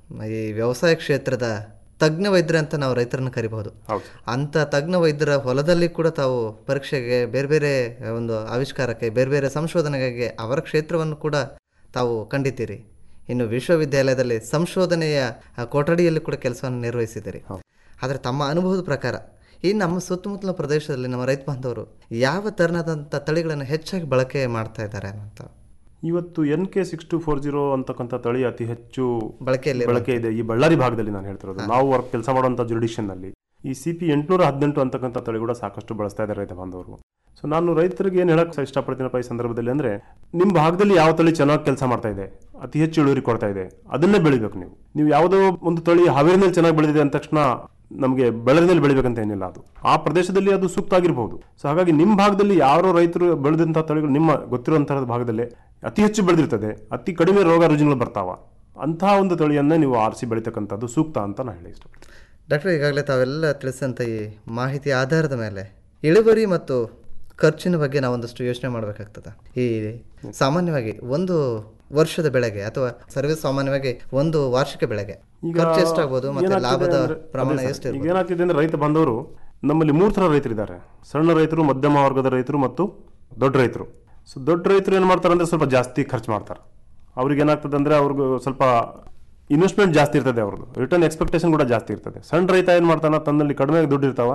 ಈ ವ್ಯವಸಾಯ ಕ್ಷೇತ್ರದ ತಜ್ಞ ವೈದ್ಯರು ಅಂತ ನಾವು ರೈತರನ್ನು ಕರಿಬಹುದು ಹೌದು ಅಂಥ ತಜ್ಞ ವೈದ್ಯರ ಹೊಲದಲ್ಲಿ ಕೂಡ ತಾವು ಪರೀಕ್ಷೆಗೆ ಬೇರೆ ಬೇರೆ ಒಂದು ಆವಿಷ್ಕಾರಕ್ಕೆ ಬೇರೆ ಬೇರೆ ಸಂಶೋಧನೆಗೆ ಅವರ ಕ್ಷೇತ್ರವನ್ನು ಕೂಡ ತಾವು ಕಂಡಿದ್ದೀರಿ ಇನ್ನು ವಿಶ್ವವಿದ್ಯಾಲಯದಲ್ಲಿ ಸಂಶೋಧನೆಯ ಆ, ಕೊಠಡಿಯಲ್ಲಿ ಕೂಡ ಕೆಲಸವನ್ನು ನಿರ್ವಹಿಸಿದ್ದೀರಿ ಆದರೆ ತಮ್ಮ ಅನುಭವದ ಪ್ರಕಾರ ಈ ನಮ್ಮ ಸುತ್ತಮುತ್ತಲ ಪ್ರದೇಶದಲ್ಲಿ ನಮ್ಮ ರೈತ ಬಾಂಧವರು ಯಾವ ತೆರನಾದಂಥ ತಳಿಗಳನ್ನು ಹೆಚ್ಚಾಗಿ ಬಳಕೆ ಮಾಡ್ತಾ ಇದ್ದಾರೆ ಅಂತ ಇವತ್ತು N K six two four zero ಅಂತಕ್ಕಂಥ ತಳಿ ಅತಿ ಹೆಚ್ಚು ಬಳಕೆಯಲ್ಲಿ ಬಳಕೆ ಇದೆ ಈ ಬಳ್ಳಾರಿ ಭಾಗದಲ್ಲಿ ನಾನು ಹೇಳ್ತಿರೋದು ನಾವು ವರ್ಕ್ ಕೆಲಸ ಮಾಡುವಂಥ jurisdiction ನಲ್ಲಿ ಈ ಸಿ ಪಿ ಎಂಟುನೂರ ಹದಿನೆಂಟು ಅಂತಕ್ಕಂಥ ತಳಿ ಕೂಡ ಸಾಕಷ್ಟು ಬಳಸ್ತಾ ಇದ್ದಾರೆ ರೈತ ಬಾಂಧವರು ಸೊ ನಾನು ರೈತರಿಗೆ ಏನು ಹೇಳಕ್ ಇಷ್ಟಪಡ್ತೀನಪ್ಪ ಈ ಸಂದರ್ಭದಲ್ಲಿ ಅಂದ್ರೆ ನಿಮ್ಮ ಭಾಗದಲ್ಲಿ ಯಾವ ತಳಿ ಚೆನ್ನಾಗಿ ಕೆಲಸ ಮಾಡ್ತಾ ಇದೆ ಅತಿ ಹೆಚ್ಚು ಇಳುವರಿ ಕೊಡ್ತಾ ಇದೆ ಅದನ್ನೇ ಬೆಳಿಬೇಕು ನೀವು ನೀವು ಯಾವುದೋ ಒಂದು ತಳಿ ಹಾವೇರಿನಲ್ಲಿ ಚೆನ್ನಾಗಿ ಬೆಳೆದಿದೆ ಅಂದ ತಕ್ಷಣ ನಮಗೆ ಬೆಳರಿನಲ್ಲಿ ಬೆಳಿಬೇಕಂತ ಏನಿಲ್ಲ ಅದು ಆ ಪ್ರದೇಶದಲ್ಲಿ ಅದು ಸೂಕ್ತ ಆಗಿರಬಹುದು ಸೊ ಹಾಗಾಗಿ ನಿಮ್ಮ ಭಾಗದಲ್ಲಿ ಯಾರೋ ರೈತರು ಬೆಳೆದಂತಹ ತಳಿಗಳು ನಿಮ್ಮ ಗೊತ್ತಿರುವಂತಹ ಭಾಗದಲ್ಲಿ ಅತಿ ಹೆಚ್ಚು ಬೆಳೆದಿರ್ತದೆ ಅತಿ ಕಡಿಮೆ ರೋಗ ರುಜಿನಗಳು ಬರ್ತಾವ ಅಂತಹ ಒಂದು ತಳಿಯನ್ನೇ ನೀವು ಆರಿಸಿ ಬೆಳಿತಕ್ಕಂಥದ್ದು ಸೂಕ್ತ ಅಂತ ನಾನು ಹೇಳಿ ಇಷ್ಟಪಡ್ತೀನಿ ಡಾಕ್ಟರ್ ಈಗಾಗಲೇ ತಾವೆಲ್ಲ ತಿಳಿಸಿದಂಥ ಈ ಮಾಹಿತಿ ಆಧಾರದ ಮೇಲೆ ಇಳುವರಿ ಮತ್ತು ಖರ್ಚಿನ ಬಗ್ಗೆ ನಾವೊಂದಷ್ಟು ಯೋಚನೆ ಮಾಡಬೇಕಾಗ್ತದೆ ಈ ಸಾಮಾನ್ಯವಾಗಿ ಒಂದು ವರ್ಷದ ಬೆಳೆಗೆ ಅಥವಾ ಸರ್ವೇ ಸಾಮಾನ್ಯವಾಗಿ ಒಂದು ವಾರ್ಷಿಕ ಬೆಳೆಗೆ ಖರ್ಚು ಎಷ್ಟಾಗ್ಬೋದು ಮತ್ತೆ ಏನಾಗ್ತಿದೆ ಲಾಭದ ಅಂದ್ರೆ- ಪ್ರಮಾಣ ಅದೇ ಸರ್, ಎಷ್ಟು ಈಗ ಏನಾಗ್ತಿದೆ ಅಂದ್ರೆ ರೈತ ಬಾಂಧವರು ನಮ್ಮಲ್ಲಿ ಮೂರು ಥರ ರೈತರಿದ್ದಾರೆ ಸಣ್ಣ ರೈತರು ಮಧ್ಯಮ ವರ್ಗದ ರೈತರು ಮತ್ತು ದೊಡ್ಡ ರೈತರು ಸೊ ದೊಡ್ಡ ರೈತರು ಏನು ಮಾಡ್ತಾರೆ ಅಂದ್ರೆ ಸ್ವಲ್ಪ ಜಾಸ್ತಿ ಖರ್ಚು ಮಾಡ್ತಾರೆ ಅವ್ರಿಗೆ ಏನಾಗ್ತದೆ ಅಂದ್ರೆ ಅವ್ರಿಗೆ ಸ್ವಲ್ಪ ಇನ್ವೆಸ್ಟ್ಮೆಂಟ್ ಜಾಸ್ತಿ ಇರ್ತದೆ ಅವ್ರದ್ದು ರಿಟರ್ನ್ ಎಕ್ಸ್ಪೆಕ್ಟೇಷನ್ ಕೂಡ ಜಾಸ್ತಿ ಇರ್ತದೆ ಸಣ್ಣ ರೈತ ಏನು ಮಾಡ್ತಾನೆ ತನ್ನಲ್ಲಿ ಕಡಿಮೆ ದುಡ್ಡು ಇರ್ತಾವ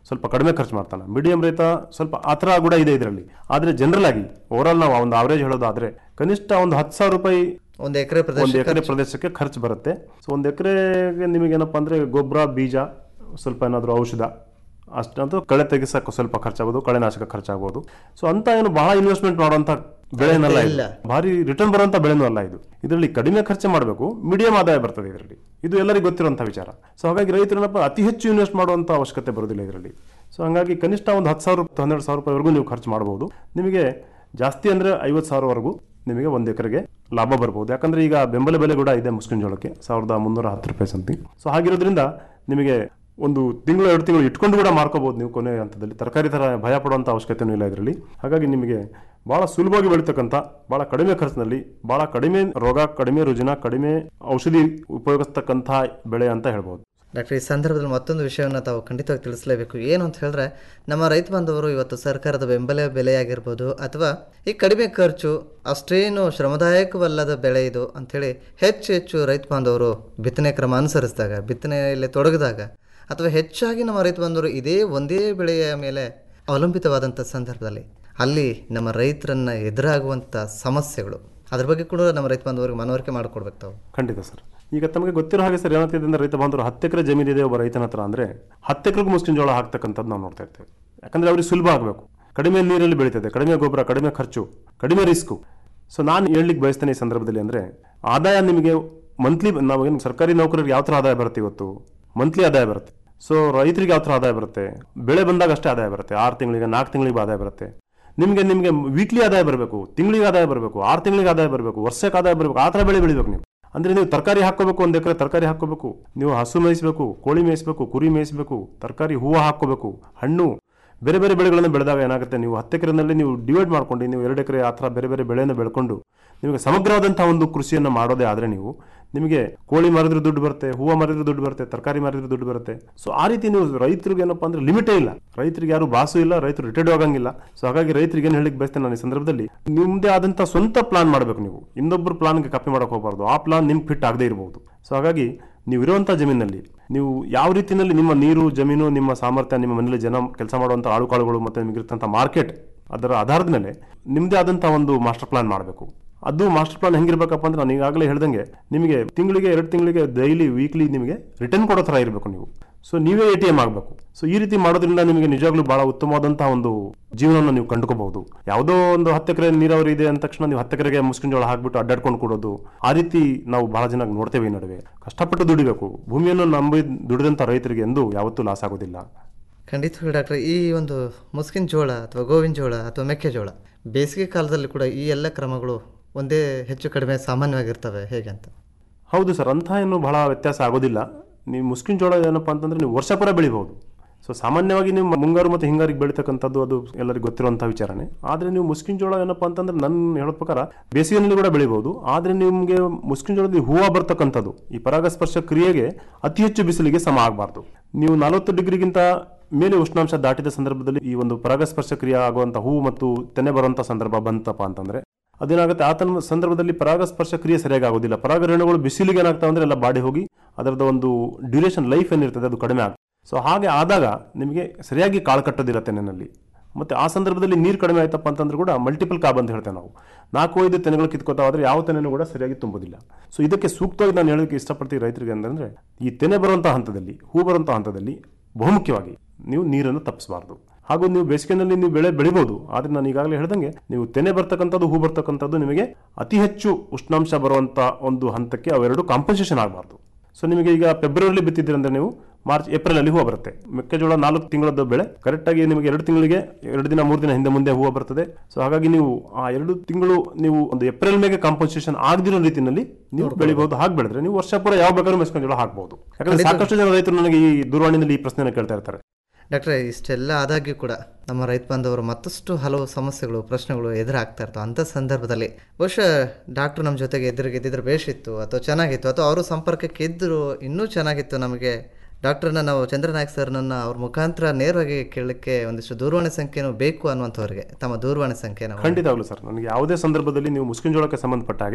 ಸ್ವಲ್ಪ ಕಡಿಮೆ ಖರ್ಚು ಮಾಡ್ತಾನೆ ಮೀಡಿಯಂ ರೈತ ಸ್ವಲ್ಪ ಆ ಥರ ಕೂಡ ಇದೆ ಇದರಲ್ಲಿ ಆದರೆ ಜನರಲ್ ಆಗಿ ಓವರಾಲ್ ನಾವು ಒಂದು ಅವರೇಜ್ ಹೇಳೋದಾದ್ರೆ ಕನಿಷ್ಠ ಒಂದು ಹತ್ತು ಸಾವಿರ ರೂಪಾಯಿ ಒಂದು ಎಕರೆ ಒಂದು ಪ್ರದೇಶ ಎಕರೆ ಪ್ರದೇಶಕ್ಕೆ ಖರ್ಚು ಬರುತ್ತೆ ಸೊ ಒಂದು ಎಕರೆಗೆ ನಿಮಗೇನಪ್ಪ ಅಂದರೆ ಗೊಬ್ಬರ ಬೀಜ ಸ್ವಲ್ಪ ಏನಾದರೂ ಔಷಧ ಅಷ್ಟಂತೂ ಕಳೆ ತೆಗಿಸಕ್ಕೆ ಸ್ವಲ್ಪ ಖರ್ಚಾಗೋದು ಕಳೆನಾಶಕ ಖರ್ಚಾಗ್ಬೋದು ಸೊ ಅಂತ ಏನು ಬಹಳ ಇನ್ವೆಸ್ಟ್ಮೆಂಟ್ ಮಾಡುವಂತ ಬೆಳೆನಲ್ಲ ಇಲ್ಲ. ಇದು ಭಾರಿ ರಿಟರ್ನ್ ಬರುವಂತ ಬೆಳೆನೂ ಅಲ್ಲ ಇದು ಇದರಲ್ಲಿ ಕಡಿಮೆ ಖರ್ಚು ಮಾಡಬೇಕು ಮೀಡಿಯಂ ಆದಾಯ ಬರ್ತದೆ ಇದರಲ್ಲಿ ಇದು ಎಲ್ಲರಿಗೂ ಗೊತ್ತಿರುವಂಥ ವಿಚಾರ ಸೊ ಹಾಗಾಗಿ ರೈತರನ್ನಪ್ಪ ಅತಿ ಹೆಚ್ಚು ಇನ್ವೆಸ್ಟ್ ಮಾಡುವಂಥ ಅವಶ್ಯಕತೆ ಬರೋದಿಲ್ಲ ಇದರಲ್ಲಿ ಸೊ ಹಾಗಾಗಿ ಕನಿಷ್ಠ ಒಂದು ಹತ್ತು ಸಾವಿರ ರೂಪಾಯಿ ಹನ್ನೆರಡು ಸಾವಿರ ರೂಪಾಯಿವರೆಗೂ ನೀವು ಖರ್ಚು ಮಾಡಬಹುದು ನಿಮಗೆ ಜಾಸ್ತಿ ಅಂದರೆ ಐವತ್ತು ಸಾವಿರವರೆಗೂ ನಿಮಗೆ ಒಂದು ಎಕರೆಗೆ ಲಾಭ ಬರ್ಬೋದು ಯಾಕಂದ್ರೆ ಈಗ ಬೆಂಬಲ ಬೆಲೆ ಕೂಡ ಇದೆ ಮುಸ್ಕಿನ ಜೋಳಕ್ಕೆ ಸಾವಿರದ ಮುನ್ನೂರ ಹತ್ತು ರೂಪಾಯಿ ಸಮಥಿಂಗ್ ಸೊ ಹಾಗಿರೋದ್ರಿಂದ ನಿಮಗೆ ಒಂದು ತಿಂಗಳು ಎರಡು ತಿಂಗಳು ಇಟ್ಕೊಂಡು ಕೂಡ ಮಾರ್ಕೋಬಹುದು ನೀವು ಕೊನೆ ಹಂತದಲ್ಲಿ ತರಕಾರಿ ಥರ ಭಯ ಪಡುವಂಥ ಅವಶ್ಯಕತೆನೂ ಇಲ್ಲ ಇದರಲ್ಲಿ ಹಾಗಾಗಿ ನಿಮಗೆ ಬಹಳ ಸುಲಭವಾಗಿ ಬೆಳೀತಕ್ಕಂಥ ಬಹಳ ಕಡಿಮೆ ಖರ್ಚಿನಲ್ಲಿ ಬಹಳ ಕಡಿಮೆ ರೋಗ ಕಡಿಮೆ ರುಜಿನ ಕಡಿಮೆ ಔಷಧಿ ಉಪಯೋಗಿಸ್ತಕ್ಕಂಥ ಬೆಳೆ ಅಂತ ಹೇಳ್ಬೋದು ಡಾಕ್ಟರ್ ಈ ಸಂದರ್ಭದಲ್ಲಿ ಮತ್ತೊಂದು ವಿಷಯವನ್ನು ತಾವು ಖಂಡಿತವಾಗಿ ತಿಳಿಸಲೇಬೇಕು ಏನು ಅಂತ ಹೇಳಿದ್ರೆ ನಮ್ಮ ರೈತ ಬಾಂಧವರು ಇವತ್ತು ಸರ್ಕಾರದ ಬೆಂಬಲ ಬೆಲೆ ಆಗಿರ್ಬೋದು ಅಥವಾ ಈ ಕಡಿಮೆ ಖರ್ಚು ಅಷ್ಟೇನು ಶ್ರಮದಾಯಕವಲ್ಲದ ಬೆಳೆ ಇದು ಅಂಥೇಳಿ ಹೆಚ್ಚು ಹೆಚ್ಚು ರೈತ ಬಾಂಧವರು ಬಿತ್ತನೆ ಕ್ರಮ ಅನುಸರಿಸಿದಾಗ ಬಿತ್ತನೆಯಲ್ಲಿ ತೊಡಗಿದಾಗ ಅಥವಾ ಹೆಚ್ಚಾಗಿ ನಮ್ಮ ರೈತ ಬಾಂಧವರು ಇದೇ ಒಂದೇ ಬೆಳೆಯ ಮೇಲೆ ಅವಲಂಬಿತವಾದಂಥ ಸಂದರ್ಭದಲ್ಲಿ ಅಲ್ಲಿ ನಮ್ಮ ರೈತರನ್ನ ಎದುರಾಗುವಂಥ ಸಮಸ್ಯೆಗಳು ಅದ್ರ ಬಗ್ಗೆ ಕೂಡ ನಮ್ಮ ರೈತ ಬಾಂಧವರಿಗೆ ಮನವರಿಕೆ ಮಾಡಿಕೊಡ್ಬೇಕು ತಾವು ಖಂಡಿತ ಸರ್ ಈಗ ತಮಗೆ ಗೊತ್ತಿರೋ ಹಾಗೆ ಸರ್ ಏನಾಗ್ತಿದೆ ಅಂದ್ರೆ ರೈತ ಬಾಂಧವರು ಹತ್ತು ಎಕರೆ ಜಮೀನಿದೆ ಒಬ್ಬ ರೈತನ ಹತ್ರ ಅಂದ್ರೆ ಹತ್ತು ಎಕರೆಗೂ ಮುಸ್ಕಿನ ಜೋಳ ಹಾಕ್ತಕ್ಕಂಥದ್ದು ನಾವು ನೋಡ್ತಾ ಇರ್ತೇವೆ ಯಾಕಂದ್ರೆ ಅವ್ರಿಗೆ ಸುಲಭ ಆಗಬೇಕು ಕಡಿಮೆ ನೀರಲ್ಲಿ ಬೆಳೀತದೆ ಕಡಿಮೆ ಗೊಬ್ಬರ ಕಡಿಮೆ ಖರ್ಚು ಕಡಿಮೆ ರಿಸ್ಕು ಸೊ ನಾನು ಹೇಳಲಿಕ್ಕೆ ಬಯಸ್ತೇನೆ ಈ ಸಂದರ್ಭದಲ್ಲಿ ಅಂದ್ರೆ ಆದಾಯ ನಿಮಗೆ ಮಂತ್ಲಿ ನಾವೇನು ಸರ್ಕಾರಿ ನೌಕರರಿಗೆ ಯಾವ ಥರ ಆದಾಯ ಬರುತ್ತೆ ಇವತ್ತು ಮಂತ್ಲಿ ಆದಾಯ ಬರುತ್ತೆ ಸೊ ರೈತರಿಗೆ ಯಾವ ಥರ ಆದಾಯ ಬರುತ್ತೆ ಬೆಳೆ ಬಂದಾಗ ಅಷ್ಟೇ ಆದಾಯ ಬರುತ್ತೆ ಆರು ತಿಂಗಳಿಗೆ ನಾಲ್ಕು ತಿಂಗಳಿಗೆ ಆದಾಯ ಬರುತ್ತೆ ನಿಮಗೆ ನಿಮಗೆ ವೀಕ್ಲಿ ಆದಾಯ ಬರಬೇಕು ತಿಂಗಳಿಗೆ ಆದಾಯ ಬರಬೇಕು ಆರು ತಿಂಗಳಿಗೆ ಆದಾಯ ಬರಬೇಕು ವರ್ಷಕ್ಕೆ ಆದಾಯ ಬರಬೇಕು ಆ ಥರ ಬೆಳೆ ಬೆಳಿಬೇಕು ನೀವು ಅಂದ್ರೆ ನೀವು ತರಕಾರಿ ಹಾಕೋಬೇಕು ಒಂದು ಎಕರೆ ತರಕಾರಿ ಹಾಕೋಬೇಕು ನೀವು ಹಸು ಮೇಯಿಸಬೇಕು ಕೋಳಿ ಮೇಯಿಸಬೇಕು ಕುರಿ ಮೇಯಿಸಬೇಕು ತರಕಾರಿ ಹೂವು ಹಾಕೋಬೇಕು ಹಣ್ಣು ಬೇರೆ ಬೇರೆ ಬೆಳೆಗಳನ್ನು ಬೆಳೆದಾಗ ಏನಾಗುತ್ತೆ ನೀವು ಹತ್ತು ಎಕರೆನಲ್ಲಿ ನೀವು ಡಿವೈಡ್ ಮಾಡ್ಕೊಂಡು ನೀವು ಎರಡು ಎಕರೆ ಆ ಥರ ಬೇರೆ ಬೇರೆ ಬೆಳೆಯನ್ನು ಬೆಳ್ಕೊಂಡು ನಿಮಗೆ ಸಮಗ್ರವಾದಂತಹ ಒಂದು ಕೃಷಿಯನ್ನು ಮಾಡೋದೇ ಆದರೆ ನೀವು ನಿಮಗೆ ಕೋಳಿ ಮಾರಿದ್ರೆ ದುಡ್ಡು ಬರುತ್ತೆ ಹೂವು ಮಾರಿದ್ರೆ ದುಡ್ಡು ಬರುತ್ತೆ ತರಕಾರಿ ಮಾರಿದ್ರೆ ದುಡ್ಡು ಬರುತ್ತೆ ಸೊ ಆ ರೀತಿ ನೀವು ರೈತರಿಗೆ ಏನಪ್ಪಾ ಅಂದ್ರೆ ಲಿಮಿಟೇ ಇಲ್ಲ ರೈತರಿಗೆ ಯಾರು ಬಾಸು ಇಲ್ಲ ರೈತರು ರಿಟೈರ್ಡ್ ಆಗಂಗಿಲ್ಲ ಸೊ ಹಾಗಾಗಿ ರೈತರಿಗೆ ಏನು ಹೇಳಿಕ್ ಬಯಸ್ತೇನೆ ನಾನು ಈ ಸಂದರ್ಭದಲ್ಲಿ ನಿಮ್ಮದೇ ಆದಂತಹ ಸ್ವಂತ ಪ್ಲಾನ್ ಮಾಡಬೇಕು ನೀವು ಇನ್ನೊಬ್ಬರು ಪ್ಲಾನ್ಗೆ ಕಾಪಿ ಮಾಡಕ್ ಹೋಗಬಾರ್ದು ಆ ಪ್ಲಾನ್ ನಿಮ್ಗೆ ಫಿಟ್ ಆಗದೇ ಇರಬಹುದು ಸೊ ಹಾಗಾಗಿ ನೀವು ಇರುವಂತಹ ಜಮೀನಲ್ಲಿ ನೀವು ಯಾವ ರೀತಿಯಲ್ಲಿ ನಿಮ್ಮ ನೀರು ಜಮೀನು ನಿಮ್ಮ ಸಾಮರ್ಥ್ಯ ನಿಮ್ಮ ಮನೆಯಲ್ಲಿ ಜನ ಕೆಲಸ ಮಾಡುವಂಥ ಆಳುಕಾಳುಗಳು ಮತ್ತು ನಿಮಗಿರ್ತಂಥ ಮಾರ್ಕೆಟ್ ಅದರ ಆಧಾರದ ಮೇಲೆ ನಿಮ್ಮದೇ ಆದಂಥ ಒಂದು ಮಾಸ್ಟರ್ ಪ್ಲಾನ್ ಮಾಡಬೇಕು ಅದು ಮಾಸ್ಟರ್ ಪ್ಲಾನ್ ಹೆಂಗಿರ್ಬೇಕಪ್ಪ ಅಂದ್ರೆ ನಾನು ಈಗಾಗಲೇ ಹೇಳ್ದಂಗೆ ನಿಮಗೆ ತಿಂಗಳಿಗೆ ಎರಡು ತಿಂಗಳಿಗೆ ಡೈಲಿ ವೀಕ್ಲಿ ನಿಮಗೆ ರಿಟರ್ನ್ ಕೊಡೋ ಥರ ಇರಬೇಕು ನೀವು ಸೊ ನೀವೇ ಎ ಟಿ ಎಂ ಆಗಬೇಕು ಸೊ ಈ ರೀತಿ ಮಾಡೋದ್ರಿಂದ ನಿಮಗೆ ನಿಜವಾಗ್ಲೂ ಬಹಳ ಉತ್ತಮವಾದಂತಹ ಒಂದು ಜೀವನವನ್ನು ನೀವು ಕಂಡುಕೋಬಹುದು ಯಾವುದೋ ಒಂದು ಹತ್ತು ಎಕರೆ ನೀರಾವರಿ ಇದೆ ಅಂದ ತಕ್ಷಣ ನೀವು ಹತ್ತು ಎಕರೆಗೆ ಮುಸ್ಕಿನ ಜೋಳ ಹಾಕ್ಬಿಟ್ಟು ಅಡ್ಡಾಡ್ಕೊಂಡು ಕೊಡೋದು ಆ ರೀತಿ ನಾವು ಬಹಳ ಜನ ನೋಡ್ತೇವೆ ಈ ನಡುವೆ ಕಷ್ಟಪಟ್ಟು ದುಡಿಬೇಕು ಭೂಮಿಯನ್ನು ನಂಬಿ ದುಡಿದಂಥ ರೈತರಿಗೆ ಎಂದೂ ಯಾವತ್ತೂ ಲಾಸ್ ಆಗೋದಿಲ್ಲ ಖಂಡಿತವಾಗಿ ಡಾಕ್ಟರ್ ಈ ಒಂದು ಮುಸ್ಕಿನ ಜೋಳ ಅಥವಾ ಗೋವಿನ ಜೋಳ ಅಥವಾ ಮೆಕ್ಕೆಜೋಳ ಬೇಸಿಗೆ ಕಾಲದಲ್ಲಿ ಕೂಡ ಈ ಎಲ್ಲ ಕ್ರಮಗಳು ಒಂದೇ ಹೆಚ್ಚು ಕಡಿಮೆ ಸಾಮಾನ್ಯವಾಗಿರ್ತವೆ ಹೇಗೆ ಅಂತ ಹೌದು ಸರ್ ಅಂಥ ಏನು ಬಹಳ ವ್ಯತ್ಯಾಸ ಆಗೋದಿಲ್ಲ ನೀವು ಮುಸ್ಕಿನ ಜೋಳ ಏನಪ್ಪ ಅಂತಂದ್ರೆ ನೀವು ವರ್ಷ ಪೂರ ಬೆಳಿಬಹುದು ಸೊ ಸಾಮಾನ್ಯವಾಗಿ ನೀವು ಮುಂಗಾರು ಮತ್ತು ಹಿಂಗಾರಿಗೆ ಬೆಳೀತಕ್ಕಂಥದ್ದು ಅದು ಎಲ್ಲರಿಗೂ ಗೊತ್ತಿರುವಂಥ ವಿಚಾರನೇ ಆದರೆ ನೀವು ಮುಸ್ಕಿನ ಜೋಳ ಏನಪ್ಪ ಅಂತಂದ್ರೆ ನನ್ನ ಹೇಳೋ ಪ್ರಕಾರ ಬೇಸಿಗೆನಲ್ಲಿ ಕೂಡ ಬೆಳಿಬಹುದು ಆದರೆ ನಿಮಗೆ ಮುಸ್ಕಿನ ಜೋಳದಲ್ಲಿ ಹೂವು ಬರ್ತಕ್ಕಂಥದ್ದು ಈ ಪರಾಗಸ್ಪರ್ಶ ಕ್ರಿಯೆಗೆ ಅತಿ ಹೆಚ್ಚು ಬಿಸಿಲಿಗೆ ಸಮ ಆಗಬಾರ್ದು ನೀವು ನಲವತ್ತು ಡಿಗ್ರಿಗಿಂತ ಮೇಲೆ ಉಷ್ಣಾಂಶ ದಾಟಿದ ಸಂದರ್ಭದಲ್ಲಿ ಈ ಒಂದು ಪರಾಗಸ್ಪರ್ಶ ಕ್ರಿಯೆ ಆಗುವಂಥ ಹೂವು ಮತ್ತು ತೆನೆ ಬರುವಂಥ ಸಂದರ್ಭ ಬಂತಪ್ಪ ಅಂತಂದ್ರೆ ಅದೇನಾಗುತ್ತೆ ಆತನ ಸಂದರ್ಭದಲ್ಲಿ ಪರಾಗಸ್ಪರ್ಶ ಕ್ರಿಯೆ ಸರಿಯಾಗಿ ಆಗೋದಿಲ್ಲ ಪರಾಗರೇಣುಗಳು ಬಿಸಿಲಿಗೆ ಏನಾಗ್ತಾವೆ ಅಂದ್ರೆ ಎಲ್ಲ ಬಾಡಿ ಹೋಗಿ ಅದರದ ಒಂದು ಡ್ಯೂರೇಷನ್ ಲೈಫ್ ಏನಿರ್ತದೆ ಅದು ಕಡಿಮೆ ಆಗುತ್ತೆ ಸೊ ಹಾಗೆ ಆದಾಗ ನಿಮಗೆ ಸರಿಯಾಗಿ ಕಾಳು ಕಟ್ಟೋದಿಲ್ಲ ತೆನೆನಲ್ಲಿ ಮತ್ತೆ ಆ ಸಂದರ್ಭದಲ್ಲಿ ನೀರು ಕಡಿಮೆ ಆಯ್ತಪ್ಪ ಅಂತಂದ್ರೆ ಕೂಡ ಮಲ್ಟಿಪಲ್ ಕಾಬ್ ಅಂತ ಹೇಳ್ತೇವೆ ನಾವು ನಾಲ್ಕು ಐದು ತೆನೆಗಳು ಕಿತ್ಕೋತಾ ಹೋದ್ರೆ ಯಾವ ತೆನೆನೂ ಕೂಡ ಸರಿಯಾಗಿ ತುಂಬೋದಿಲ್ಲ ಸೊ ಇದಕ್ಕೆ ಸೂಕ್ತವಾಗಿ ನಾನು ಹೇಳೋದಕ್ಕೆ ಇಷ್ಟಪಡ್ತೀನಿ ರೈತರಿಗೆ ಅಂತಂದ್ರೆ ಈ ತೆನೆ ಬರುವಂಥ ಹಂತದಲ್ಲಿ ಹೂ ಬರುವಂಥ ಹಂತದಲ್ಲಿ ಬಹುಮುಖ್ಯವಾಗಿ ನೀವು ನೀರನ್ನು ತಪ್ಪಿಸಬಾರ್ದು ಹಾಗೂ ನೀವು ಬೇಸಿಗೆನಲ್ಲಿ ನೀವು ಬೆಳೆ ಬೆಳಿಬಹುದು ಆದ್ರೆ ನಾನು ಈಗಾಗಲೇ ಹೇಳ್ದಂಗೆ ನೀವು ತೆನೆ ಬರ್ತಕ್ಕಂಥದ್ದು ಹೂ ಬರ್ತಕ್ಕಂಥದ್ದು ನಿಮಗೆ ಅತಿ ಹೆಚ್ಚು ಉಷ್ಣಾಂಶ ಬರುವಂತ ಒಂದು ಹಂತಕ್ಕೆ ಅವೆರಡು ಕಾಂಪನ್ಸೇಷನ್ ಆಗಬಾರ್ದು ಸೊ ನಿಮಗೆ ಈಗ ಫೆಬ್ರವರಿಲಿ ಬಿತ್ತಿದ್ದೀರಿ ಅಂದ್ರೆ ನೀವು ಮಾರ್ಚ್ ಏಪ್ರಿಲ್ ಅಲ್ಲಿ ಹೂವು ಬರುತ್ತೆ ಮೆಕ್ಕೆಜೋಳ ನಾಲ್ಕು ತಿಂಗಳದ್ದು ಬೆಳೆ ಕರೆಕ್ಟ್ ಆಗಿ ನಿಮಗೆ ಎರಡು ತಿಂಗಳಿಗೆ ಎರಡು ದಿನ ಮೂರು ದಿನ ಹಿಂದೆ ಮುಂದೆ ಹೂವು ಬರ್ತದೆ ಸೊ ಹಾಗಾಗಿ ನೀವು ಆ ಎರಡು ತಿಂಗಳು ನೀವು ಒಂದು ಏಪ್ರಿಲ್ ಮೇಲೆ ಕಾಂಪನ್ಸೇಷನ್ ಆಗದಿರೋ ರೀತಿಯಲ್ಲಿ ನೀವು ಬೆಳಿಬಹುದು ಹಾಗೆ ಬೆಳೆದ್ರೆ ನೀವು ವರ್ಷ ಪೂರ ಯಾವ ಬೇಕಾದ್ರೂ ಮೆಸ್ಕೊಂಜೋಳ ಹಾಕ್ಬಹುದು ಯಾಕಂದ್ರೆ ಸಾಕಷ್ಟು ಜನ ರೈತರು ನನಗೆ ಈ ದೂರವಾಣಿನಲ್ಲಿ ಈ ಪ್ರಶ್ನೆನ ಕೇಳ್ತಾ ಇರ್ತಾರೆ ಡಾಕ್ಟ್ರೆ ಇಷ್ಟೆಲ್ಲ ಆದಾಗ್ಯೂ ಕೂಡ ನಮ್ಮ ರೈತ ಬಾಂಧವರು ಮತ್ತಷ್ಟು ಹಲವು ಸಮಸ್ಯೆಗಳು ಪ್ರಶ್ನೆಗಳು ಎದುರಾಗ್ತಾ ಇರ್ತವೆ ಅಂಥ ಸಂದರ್ಭದಲ್ಲಿ ಬಹುಶಃ ಡಾಕ್ಟ್ರು ನಮ್ಮ ಜೊತೆಗೆ ಎದುರಿಗಿದ್ದಿದ್ರೆ ಬೇಷಿತ್ತು ಅಥವಾ ಚೆನ್ನಾಗಿತ್ತು ಅಥವಾ ಅವರು ಸಂಪರ್ಕಕ್ಕೆ ಇದ್ದರು ಇನ್ನೂ ಚೆನ್ನಾಗಿತ್ತು ನಮಗೆ ಡಾಕ್ಟ್ರನ್ನ ನಾವು ಚಂದ್ರನಾಯಕ್ ಸರ್ನನ್ನು ಅವ್ರ ಮುಖಾಂತರ ನೇರವಾಗಿ ಕೇಳಲಿಕ್ಕೆ ಒಂದಿಷ್ಟು ದೂರವಾಣಿ ಸಂಖ್ಯೆನೂ ಬೇಕು ಅನ್ನುವಂಥವ್ರಿಗೆ ತಮ್ಮ ದೂರವಾಣಿ ಸಂಖ್ಯೆ ನಾವು ಖಂಡಿತವಾಗ್ಲು ಸರ್ ನನಗೆ ಯಾವುದೇ ಸಂದರ್ಭದಲ್ಲಿ ನೀವು ಮುಸ್ಕಿನ ಜೋಳಕ್ಕೆ ಸಂಬಂಧಪಟ್ಟ ಹಾಗೆ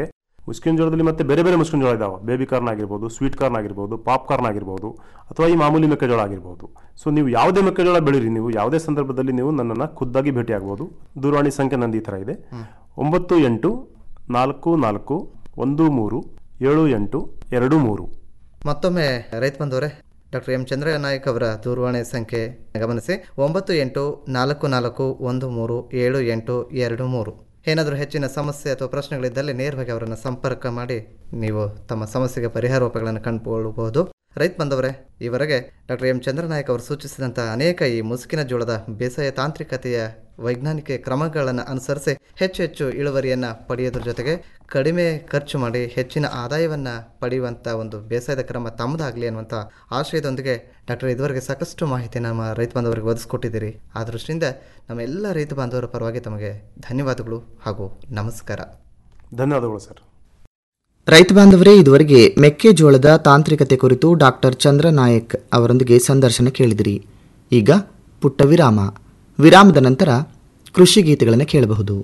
ಮುಸ್ಕಿನ ಜೋಳದಲ್ಲಿ ಮತ್ತೆ ಬೇರೆ ಬೇರೆ ಮುಸ್ಕಿನ ಜೋಳ ಇದಾವೆ ಬೇಬಿ ಕಾರ್ನ್ ಆಗಿರ್ಬೋದು ಸ್ವೀಟ್ ಕಾರ್ನ್ ಆಗಿರ್ಬೋದು ಪಾಪ್ ಕಾರ್ನ್ ಆಗಿರ್ಬೋದು ಅಥವಾ ಈ ಮಾಮೂಲಿ ಮೆಕ್ಕೆಜೋಳ ಆಗಿರ್ಬೋದು ಸೊ ನೀವು ಯಾವುದೇ ಮೆಕ್ಕೆಜೋಳ ಬೆಳೀರಿ ನೀವು ಯಾವುದೇ ಸಂದರ್ಭದಲ್ಲಿ ನೀವು ನನ್ನನ್ನು ಖುದ್ದಾಗಿ ಭೇಟಿ ಆಗ್ಬೋದು ದೂರವಾಣಿ ಸಂಖ್ಯೆ ನಂದು ಈ ಥರ ಇದೆ ಒಂಬತ್ತು ಎಂಟು ನಾಲ್ಕು ನಾಲ್ಕು ಒಂದು ಮೂರು ಏಳು ಎಂಟು ಎರಡು ಮೂರು ಮತ್ತೊಮ್ಮೆ ರೈತ ಬಂದವರೇ ಡಾಕ್ಟರ್ ಎಂ ಚಂದ್ರ ನಾಯಕ್ ಅವರ ದೂರವಾಣಿ ಸಂಖ್ಯೆ ಗಮನಿಸಿ ಒಂಬತ್ತು ಎಂಟು ನಾಲ್ಕು ನಾಲ್ಕು ಒಂದು ಮೂರು ಏಳು ಎಂಟು ಎರಡು ಮೂರು ಏನಾದರೂ ಹೆಚ್ಚಿನ ಸಮಸ್ಯೆ ಅಥವಾ ಪ್ರಶ್ನೆಗಳಿದ್ದಲ್ಲಿ ನೇರವಾಗಿ ಅವರನ್ನು ಸಂಪರ್ಕ ಮಾಡಿ ನೀವು ತಮ್ಮ ಸಮಸ್ಯೆಗೆ ಪರಿಹಾರೋಪಾಯಗಳನ್ನು ಕಂಡುಕೊಳ್ಳಬಹುದು ರೈತ ಬಂದವರೇ ಈವರೆಗೆ ಡಾಕ್ಟರ್ ಎಂ ಚಂದ್ರನಾಯಕ್ ಅವರು ಸೂಚಿಸಿದಂಥ ಅನೇಕ ಈ ಮುಸುಕಿನ ಜೋಳದ ಬೇಸಾಯ ತಾಂತ್ರಿಕತೆಯ ವೈಜ್ಞಾನಿಕ ಕ್ರಮಗಳನ್ನು ಅನುಸರಿಸಿ ಹೆಚ್ಚು ಹೆಚ್ಚು ಇಳುವರಿಯನ್ನು ಪಡೆಯೋದ್ರ ಜೊತೆಗೆ ಕಡಿಮೆ ಖರ್ಚು ಮಾಡಿ ಹೆಚ್ಚಿನ ಆದಾಯವನ್ನು ಪಡೆಯುವಂಥ ಒಂದು ಬೇಸಾಯದ ಕ್ರಮ ತಮ್ಮದಾಗಲಿ ಅನ್ನುವಂಥ ಆಶಯದೊಂದಿಗೆ ಡಾಕ್ಟರ್ ಇದುವರೆಗೆ ಸಾಕಷ್ಟು ಮಾಹಿತಿ ನಮ್ಮ ರೈತ ಬಾಂಧವರಿಗೆ ಒದಗಿಸ್ಕೊಟ್ಟಿದ್ದೀರಿ ಆ ದೃಷ್ಟಿಯಿಂದ ನಮ್ಮ ಎಲ್ಲ ರೈತ ಬಾಂಧವರ ಪರವಾಗಿ ತಮಗೆ ಧನ್ಯವಾದಗಳು ಹಾಗೂ ನಮಸ್ಕಾರ ಧನ್ಯವಾದಗಳು ಸರ್ ರೈತ ಬಾಂಧವರೇ ಇದುವರೆಗೆ ಮೆಕ್ಕೆಜೋಳದ ತಾಂತ್ರಿಕತೆ ಕುರಿತು ಡಾಕ್ಟರ್ ಚಂದ್ರ ನಾಯಕ್ ಅವರೊಂದಿಗೆ ಸಂದರ್ಶನ ಕೇಳಿದಿರಿ ಈಗ ಪುಟ್ಟ ವಿರಾಮ ವಿರಾಮದ ನಂತರ ಕೃಷಿ ಗೀತೆಗಳನ್ನು ಕೇಳಬಹುದು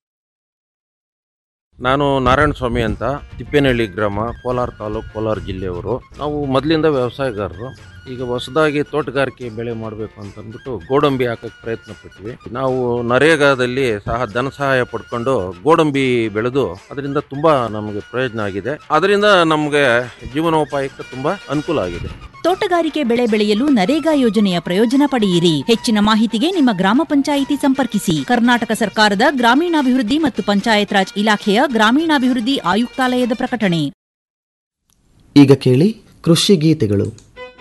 ನಾನು ನಾರಾಯಣ ಸ್ವಾಮಿ ಅಂತ ತಿಪ್ಪೇನಹಳ್ಳಿ ಗ್ರಾಮ ಕೋಲಾರ ತಾಲೂಕು ಕೋಲಾರ ಜಿಲ್ಲೆಯವರು ನಾವು ಮೊದಲಿಂದ ವ್ಯವಸಾಯಗಾರರು ಈಗ ಹೊಸದಾಗಿ ತೋಟಗಾರಿಕೆ ಬೆಳೆ ಮಾಡಬೇಕು ಅಂತಂದ್ಬಿಟ್ಟು ಗೋಡಂಬಿ ಹಾಕಕ್ಕೆ ಪ್ರಯತ್ನ ಪಟ್ವಿ ನಾವು ನರೇಗಾದಲ್ಲಿ ಸಹ ಧನ ಸಹಾಯ ಪಡ್ಕೊಂಡು ಗೋಡಂಬಿ ಬೆಳೆದು ಅದರಿಂದ ತುಂಬಾ ನಮಗೆ ಪ್ರಯೋಜನ ಆಗಿದೆ ಅದರಿಂದ ನಮಗೆ ಜೀವನೋಪಾಯಕ್ಕೆ ತುಂಬಾ ಅನುಕೂಲ ಆಗಿದೆ ತೋಟಗಾರಿಕೆ ಬೆಳೆ ಬೆಳೆಯಲು ನರೇಗಾ ಯೋಜನೆಯ ಪ್ರಯೋಜನ ಪಡೆಯಿರಿ ಹೆಚ್ಚಿನ ಮಾಹಿತಿಗೆ ನಿಮ್ಮ ಗ್ರಾಮ ಪಂಚಾಯಿತಿ ಸಂಪರ್ಕಿಸಿ ಕರ್ನಾಟಕ ಸರ್ಕಾರದ ಗ್ರಾಮೀಣಾಭಿವೃದ್ಧಿ ಮತ್ತು ಪಂಚಾಯತ್ ರಾಜ್ ಇಲಾಖೆಯ ಗ್ರಾಮೀಣಾಭಿವೃದ್ಧಿ ಆಯುಕ್ತಾಲಯದ ಪ್ರಕಟಣೆ ಈಗ ಕೇಳಿ ಕೃಷಿ ಗೀತೆಗಳು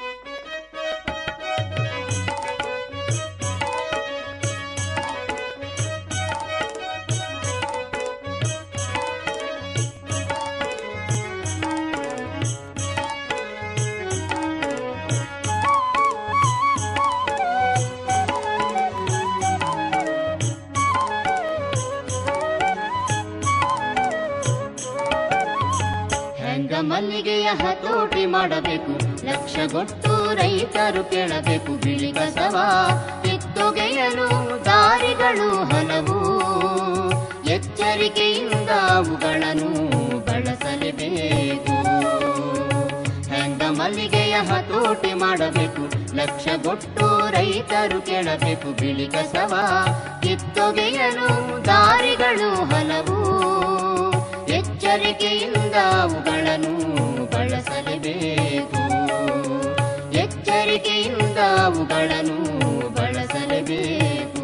ಹೆಂಗ ಮಲ್ಲಿಗೆಯ ಹತೋಟಿ ಮಾಡಬೇಕು ಲಕ್ಷಗೊಟ್ಟು ರೈತರು ಕೇಳಬೇಕು ಬಿಳಿ ಕಸವ ಕಿತ್ತೊಗೆಯಲು ದಾರಿಗಳು ಹಲವು ಎಚ್ಚರಿಕೆಯಿಂದ ಅವುಗಳನ್ನು ಬಳಸಲೇಬೇಕು ಹೆಂಗ ಮಲ್ಲಿಗೆಯ ಹತೋಟಿ ಮಾಡಬೇಕು ಲಕ್ಷಗೊಟ್ಟು ರೈತರು ಕೇಳಬೇಕು ಬಿಳಿ ಕಸವ ಕಿತ್ತೊಗೆಯಲು ದಾರಿಗಳು ಹಲವು ಎಚ್ಚರಿಕೆಯಿಂದ ಅವುಗಳನ್ನು ಬಳಸಲೇಬೇಕು ಎಚ್ಚರಿಕೆಯಿಂದ ಅವುಗಳನ್ನು ಬಳಸಲೇಬೇಕು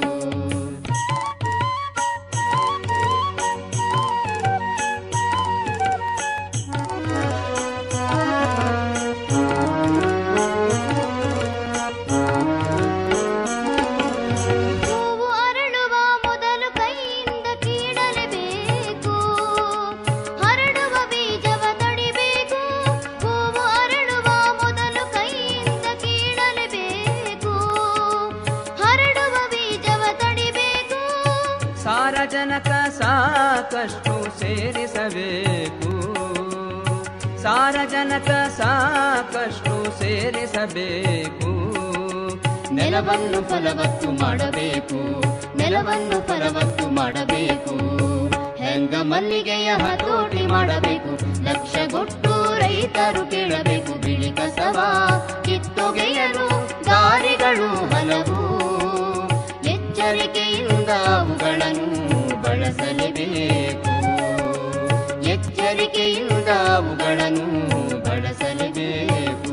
ಹೂವು ಅರಳುವ ಮೊದಲು ಕೈಯಿಂದ ಕೀಳಲೇಬೇಕು ಹರಡುವ ಬೀಜವ ತಡಿಬೇಕು ಹೂವು ಅರಳುವ ಮೊದಲು ಕೈಯಿಂದ ಕೀಳಲೇಬೇಕು ಹರಡುವ ಬೀಜವ ತಡಿಬೇಕು ಸಾರಜನಕ ಸಾಕಷ್ಟು ಸೇರಿಸಬೇಕು ಸಾರಜನಕ ಸಾಕಷ್ಟು ಸೇರಿಸಬೇಕು ನೆಲವನ್ನು ಫಲವತ್ತು ಮಾಡಬೇಕು ನೆಲವನ್ನು ಫಲವತ್ತು ಮಾಡಬೇಕು ಹೆಂಗ ಮಲ್ಲಿಗೆಯ ಹತೋಟಿ ಮಾಡಬೇಕು ಲಕ್ಷಗೊಟ್ಟು ರೈತರು ಕೇಳಬೇಕು ಬಿಳಿ ಕಸವ ಕಿತ್ತೊಗೆಯಲು ದಾರಿಗಳು ಹಲವು ಎಚ್ಚರಿಕೆಯಿಂದ ಅವುಗಳನ್ನು ಬಳಸಲೇಬೇಕು ಎಚ್ಚರಿಕೆಯಿಂದ ಅವುಗಳನ್ನು ಬಳಸಲೇಬೇಕು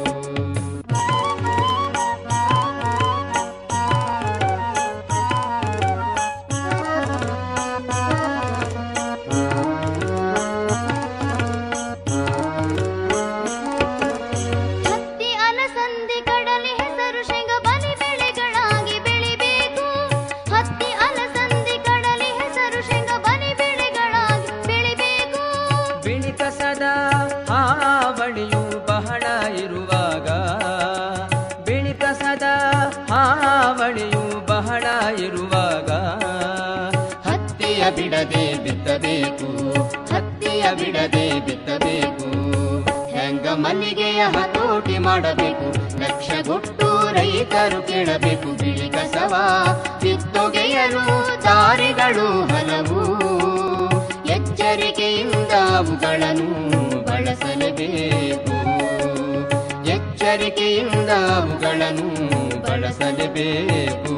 ಹತ್ತಿ ಅಲಸಂದಿ ಕಡಲೆ ಹೆಸರು ಶೇಂಗ ಬಲಿ ಬೆಳೆಗಳಾಗಿ ಬೆಳಿಬೇಕು ಹತ್ತಿ ಅಲಸಂದಿ ಕಡಲೆ ಹೆಸರು ಶೇಂಗ ಬಲಿ ಬೆಳೆಗಳಾಗಿ ಬೆಳಿಬೇಕು ಬಿಳಿ ಕಸದ ಹಾವಳಿಯು ಬಹಳ ಇರುವಾಗ ಬಿಳಿ ಕಸದ ಹಾವಳಿಯು ಬಹಳ ಇರುವಾಗ ಹತ್ತಿಯ ಬಿಡದೆ ಬಿತ್ತಬೇಕು ಹತ್ತಿಯ ಬಿಡದೆ ಬಿತ್ತಬೇಕು ಹೆಂಗ ಮಲ್ಲಿಗೆಯ ಹತೋಟಿ ಮಾಡಬೇಕು ಲಕ್ಷಗೊಟ್ಟು ರೈತರು ಕೇಳಬೇಕು ಬಿಳಿ ಕಸವ ಕಿತ್ತೊಗೆಯಲು ದಾರಿಗಳು ಹಲವು ಎಚ್ಚರಿಕೆಯಿಂದ ಎಚ್ಚರಿಕೆಯಿಂದ ಅವುಗಳನ್ನು ಬಳಸಲೇಬೇಕು ಎಚ್ಚರಿಕೆಯಿಂದ ಅವುಗಳನ್ನು ಬಳಸಲೇಬೇಕು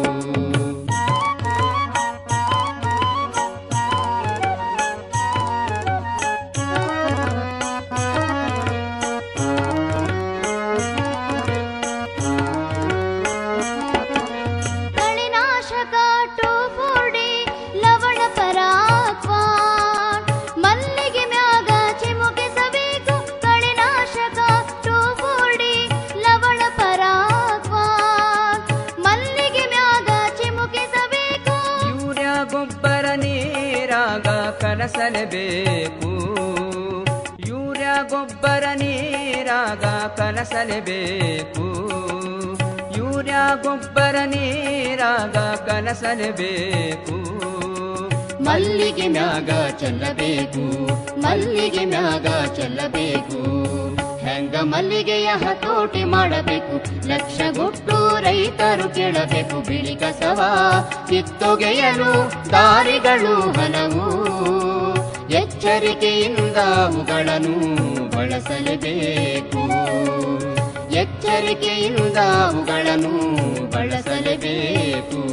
ಕಳೆನಾಶಕ ಟೋಫೋಡಿ ಲವಣ ಪರಾಕ್ವಾನ್ ಮಲ್ಲಿಗೆ ಮ್ಯಾಗ ಚಿಮುಕಿಸಬೇಕು ಕಳೆನಾಶಕ ಟೋಫೋಡಿ ಲವಣ ಪರಾಕ್ವಾನ್ ಮಲ್ಲಿಗೆ ಮ್ಯಾಗ ಚಿಮುಕಿಸಬೇಕು ಯೂರಿಯಾ ಗೊಬ್ಬರ ನೀರಾಗ ಕಲಸಲೇಬೇಕು ಯೂರಿಯಾ ಗೊಬ್ಬರ ನೀರಾಗ ಕಲಸಲೇಬೇಕು ಯೂರಿಯಾ ಗೊಬ್ಬರ ನೀರಾಗ ಕಲಸಲೇಬೇಕು ಮಲ್ಲಿಗೆ ಮ್ಯಾಗ ಚೆಲ್ಲಬೇಕು ಮಲ್ಲಿಗೆ ಮ್ಯಾಗ ಚೆಲ್ಲಬೇಕು ಹೆಂಗ ಮಲ್ಲಿಗೆಯ ಹತೋಟಿ ಮಾಡಬೇಕು ಲಕ್ಷಗೊಟ್ಟು ರೈತರು ಕೇಳಬೇಕು ಬಿಳಿ ಕಸವ ಕಿತ್ತೊಗೆಯಲು ದಾರಿಗಳು ಹಲವು ಎಚ್ಚರಿಕೆಯಿಂದ ಅವುಗಳನ್ನು ಬಳಸಲೇಬೇಕು ಎಚ್ಚರಿಕೆಯಿಂದ ಅವುಗಳನ್ನು ಬಳಸಲೇಬೇಕು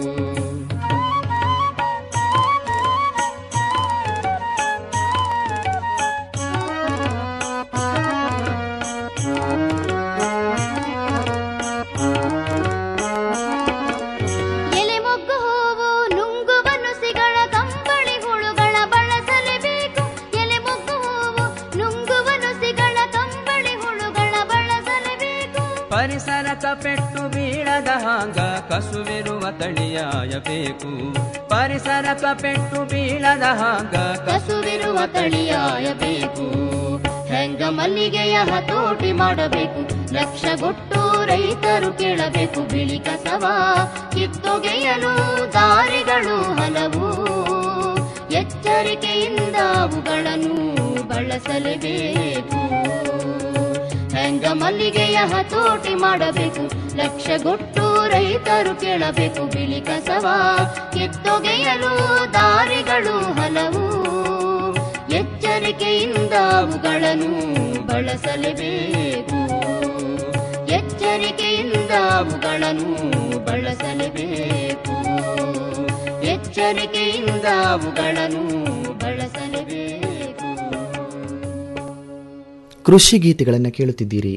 ಎಲೆ ಮೊಗ್ಗು ಹೂವು ನುಂಗುವ ನುಸಿಗಳ ಕಂಬಳಿ ಹುಳುಗಳ ಬಳಸಲೇಬೇಕು ಎಲೆ ಮೊಗ್ಗು ಹೂವು ನುಂಗುವ ನುಸಿಗಳ ಕಂಬಳಿ ಹುಳುಗಳ ಬಳಸಲೇಬೇಕು ಪರಿಸರಕ ಪೆಟ್ಟು ಬೀಳದ ಹಾಂಗ ಕಸುವಿರುವ ತಳಿಯಾಯಬೇಕು ಪರಿಸರಕ ಪೆಟ್ಟು ಬೀಳದ ಹಾಂಗ ಕಸುವಿರುವ ತಳಿಯಾಯಬೇಕು ಹೆಂಗ ಮಲ್ಲಿಗೆಯ ಹತೋಟಿ ಮಾಡಬೇಕು ಲಕ್ಷಗೊಟ್ಟು ರೈತರು ಕೇಳಬೇಕು ಬಿಳಿ ಕಸವ ಕಿತ್ತೊಗೆಯಲು ದಾರಿಗಳು ಹಲವು ಎಚ್ಚರಿಕೆಯಿಂದ ಅವುಗಳನ್ನು ಬಳಸಲೇಬೇಕು ಹೆಂಗ ಮಲ್ಲಿಗೆಯ ಹತೋಟಿ ಮಾಡಬೇಕು ಲಕ್ಷಗೊಟ್ಟು ರೈತರು ಕೇಳಬೇಕು ಬಿಳಿ ಕಸವ ಕಿತ್ತೊಗೆಯಲು ದಾರಿಗಳು ಹಲವು ಎಚ್ಚರಿಕೆಯಿಂದ ಅವುಗಳನ್ನು ಬಳಸಲೇಬೇಕು ಎಚ್ಚರಿಕೆಯಿಂದ ಅವುಗಳನ್ನು ಬಳಸಲೇಬೇಕು ಎಚ್ಚರಿಕೆಯಿಂದ ಅವುಗಳನ್ನು ಬಳಸಲೇಬೇಕು ಕೃಷಿ ಗೀತೆಗಳನ್ನು ಕೇಳುತ್ತಿದ್ದೀರಿ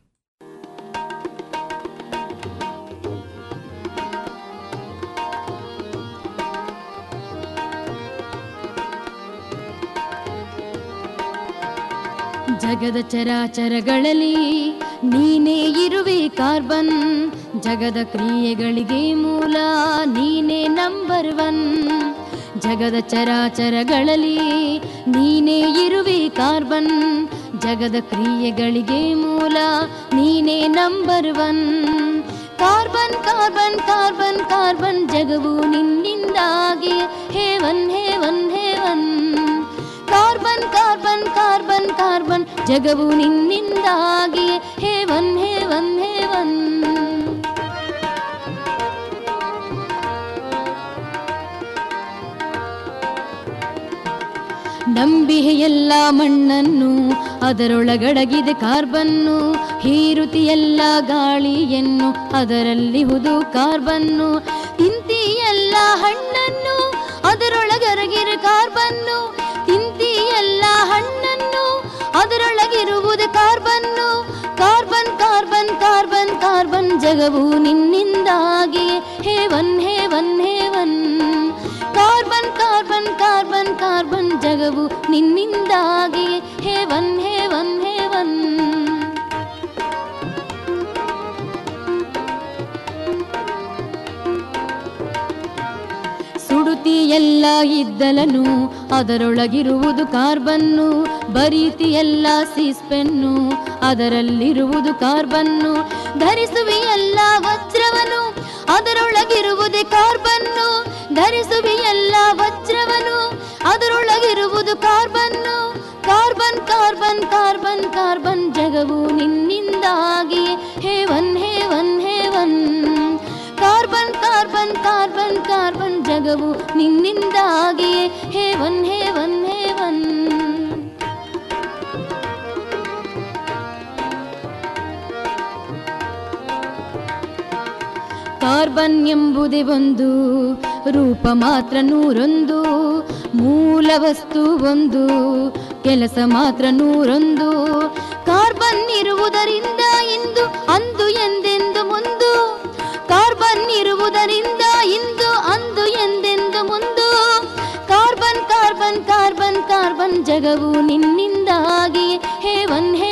ಜಗದ ಚರಾಚರಗಳಲ್ಲಿ ನೀನೇ ಇರುವೆ ಕಾರ್ಬನ್ ಜಗದ ಕ್ರಿಯೆಗಳಿಗೆ ಮೂಲ ನೀನೇ ನಂಬರ್ ಒನ್ ಜಗದ ಚರಾಚರಗಳಲ್ಲಿ ನೀನೇ ಇರುವೆ ಕಾರ್ಬನ್ ಜಗದ ಕ್ರಿಯೆಗಳಿಗೆ ಮೂಲ ನೀನೇ number one carbon carbon carbon carbon ಜಗವು ನಿನ್ನಿಂದಾಗಿ heaven heaven heaven carbon carbon carbon carbon ಜಗವು ನಿನ್ನಿಂದಾಗಿ ಹೇವನ್ ಹೇವನ್ ಹೇವನ್ ನಂಬಿಹೆ ಎಲ್ಲ ಮಣ್ಣನ್ನು ಅದರೊಳಗಡಗಿದೆ ಕಾರ್ಬನ್ನು ಹೀರುತಿ ಎಲ್ಲ ಗಾಳಿಯನ್ನು ಅದರಲ್ಲಿ ಹುದು ಕಾರ್ಬನ್ನು ತಿಂತಿ ಎಲ್ಲ ಹಣ್ಣನ್ನು ಅದರೊಳಗರಗಿರ ಕಾರ್ಬನ್ನು ತಿಂತಿ ಎಲ್ಲ ಹಣ್ಣನ್ನು ಅದರೊಳಗಿರುವುದು carbon carbon carbon carbon carbon ಜಗವು ನಿನ್ನಿಂದಾಗಿ heaven heaven heaven carbon carbon carbon carbon ಜಗವು ನಿನ್ನಿಂದಾಗಿ ಹೇವನ್ ಹೇವನ್ ಹೇವನ್ ಸುಡುತಿ ಎಲ್ಲ ಇದ್ದಲನು ಅದರೊಳಗಿರುವುದು ಕಾರ್ಬನ್ನು ಬರೀತಿ ಎಲ್ಲ ಸೀಸ್ಪೆನ್ನು ಅದರಲ್ಲಿರುವುದು ಕಾರ್ಬನ್ನು ಧರಿಸುವಿ ಎಲ್ಲ ವಜ್ರವನು ಅದರೊಳಗಿರುವುದೇ ಕಾರ್ಬನ್ನು ಧರಿಸುವಿ ಎಲ್ಲ ವಜ್ರವನು ಅದರೊಳಗಿರುವುದು carbon carbon carbon carbon carbon ಜಗವು ನಿನ್ನಿಂದಾಗಿ heaven heaven heaven carbon carbon carbon carbon ಜಗವು ನಿನ್ನಿಂದಾಗಿ ಹೇವನ್ ಹೇವನ್ ಹೇವನ್ ಕಾರ್ಬನ್ ಎಂಬುದೇ ಒಂದು ರೂಪ ಮಾತ್ರ ನೂರೊಂದು ಮೂಲ ವಸ್ತು ಒಂದು ಕೆಲಸ ಮಾತ್ರ ನೂರೊಂದು ಕಾರ್ಬನ್ ಇರುವುದರಿಂದ ಇಂದು ಅಂದು ಎಂದೆಂದು ಮುಂದು ಕಾರ್ಬನ್ ಇರುವುದರಿಂದ ಇಂದು ಅಂದು ಎಂದೆಂದು ಮುಂದು ಕಾರ್ಬನ್ ಕಾರ್ಬನ್ ಕಾರ್ಬನ್ ಕಾರ್ಬನ್ ಜಗವು ನಿನ್ನಿಂದಾಗಿ ಹೇವನ್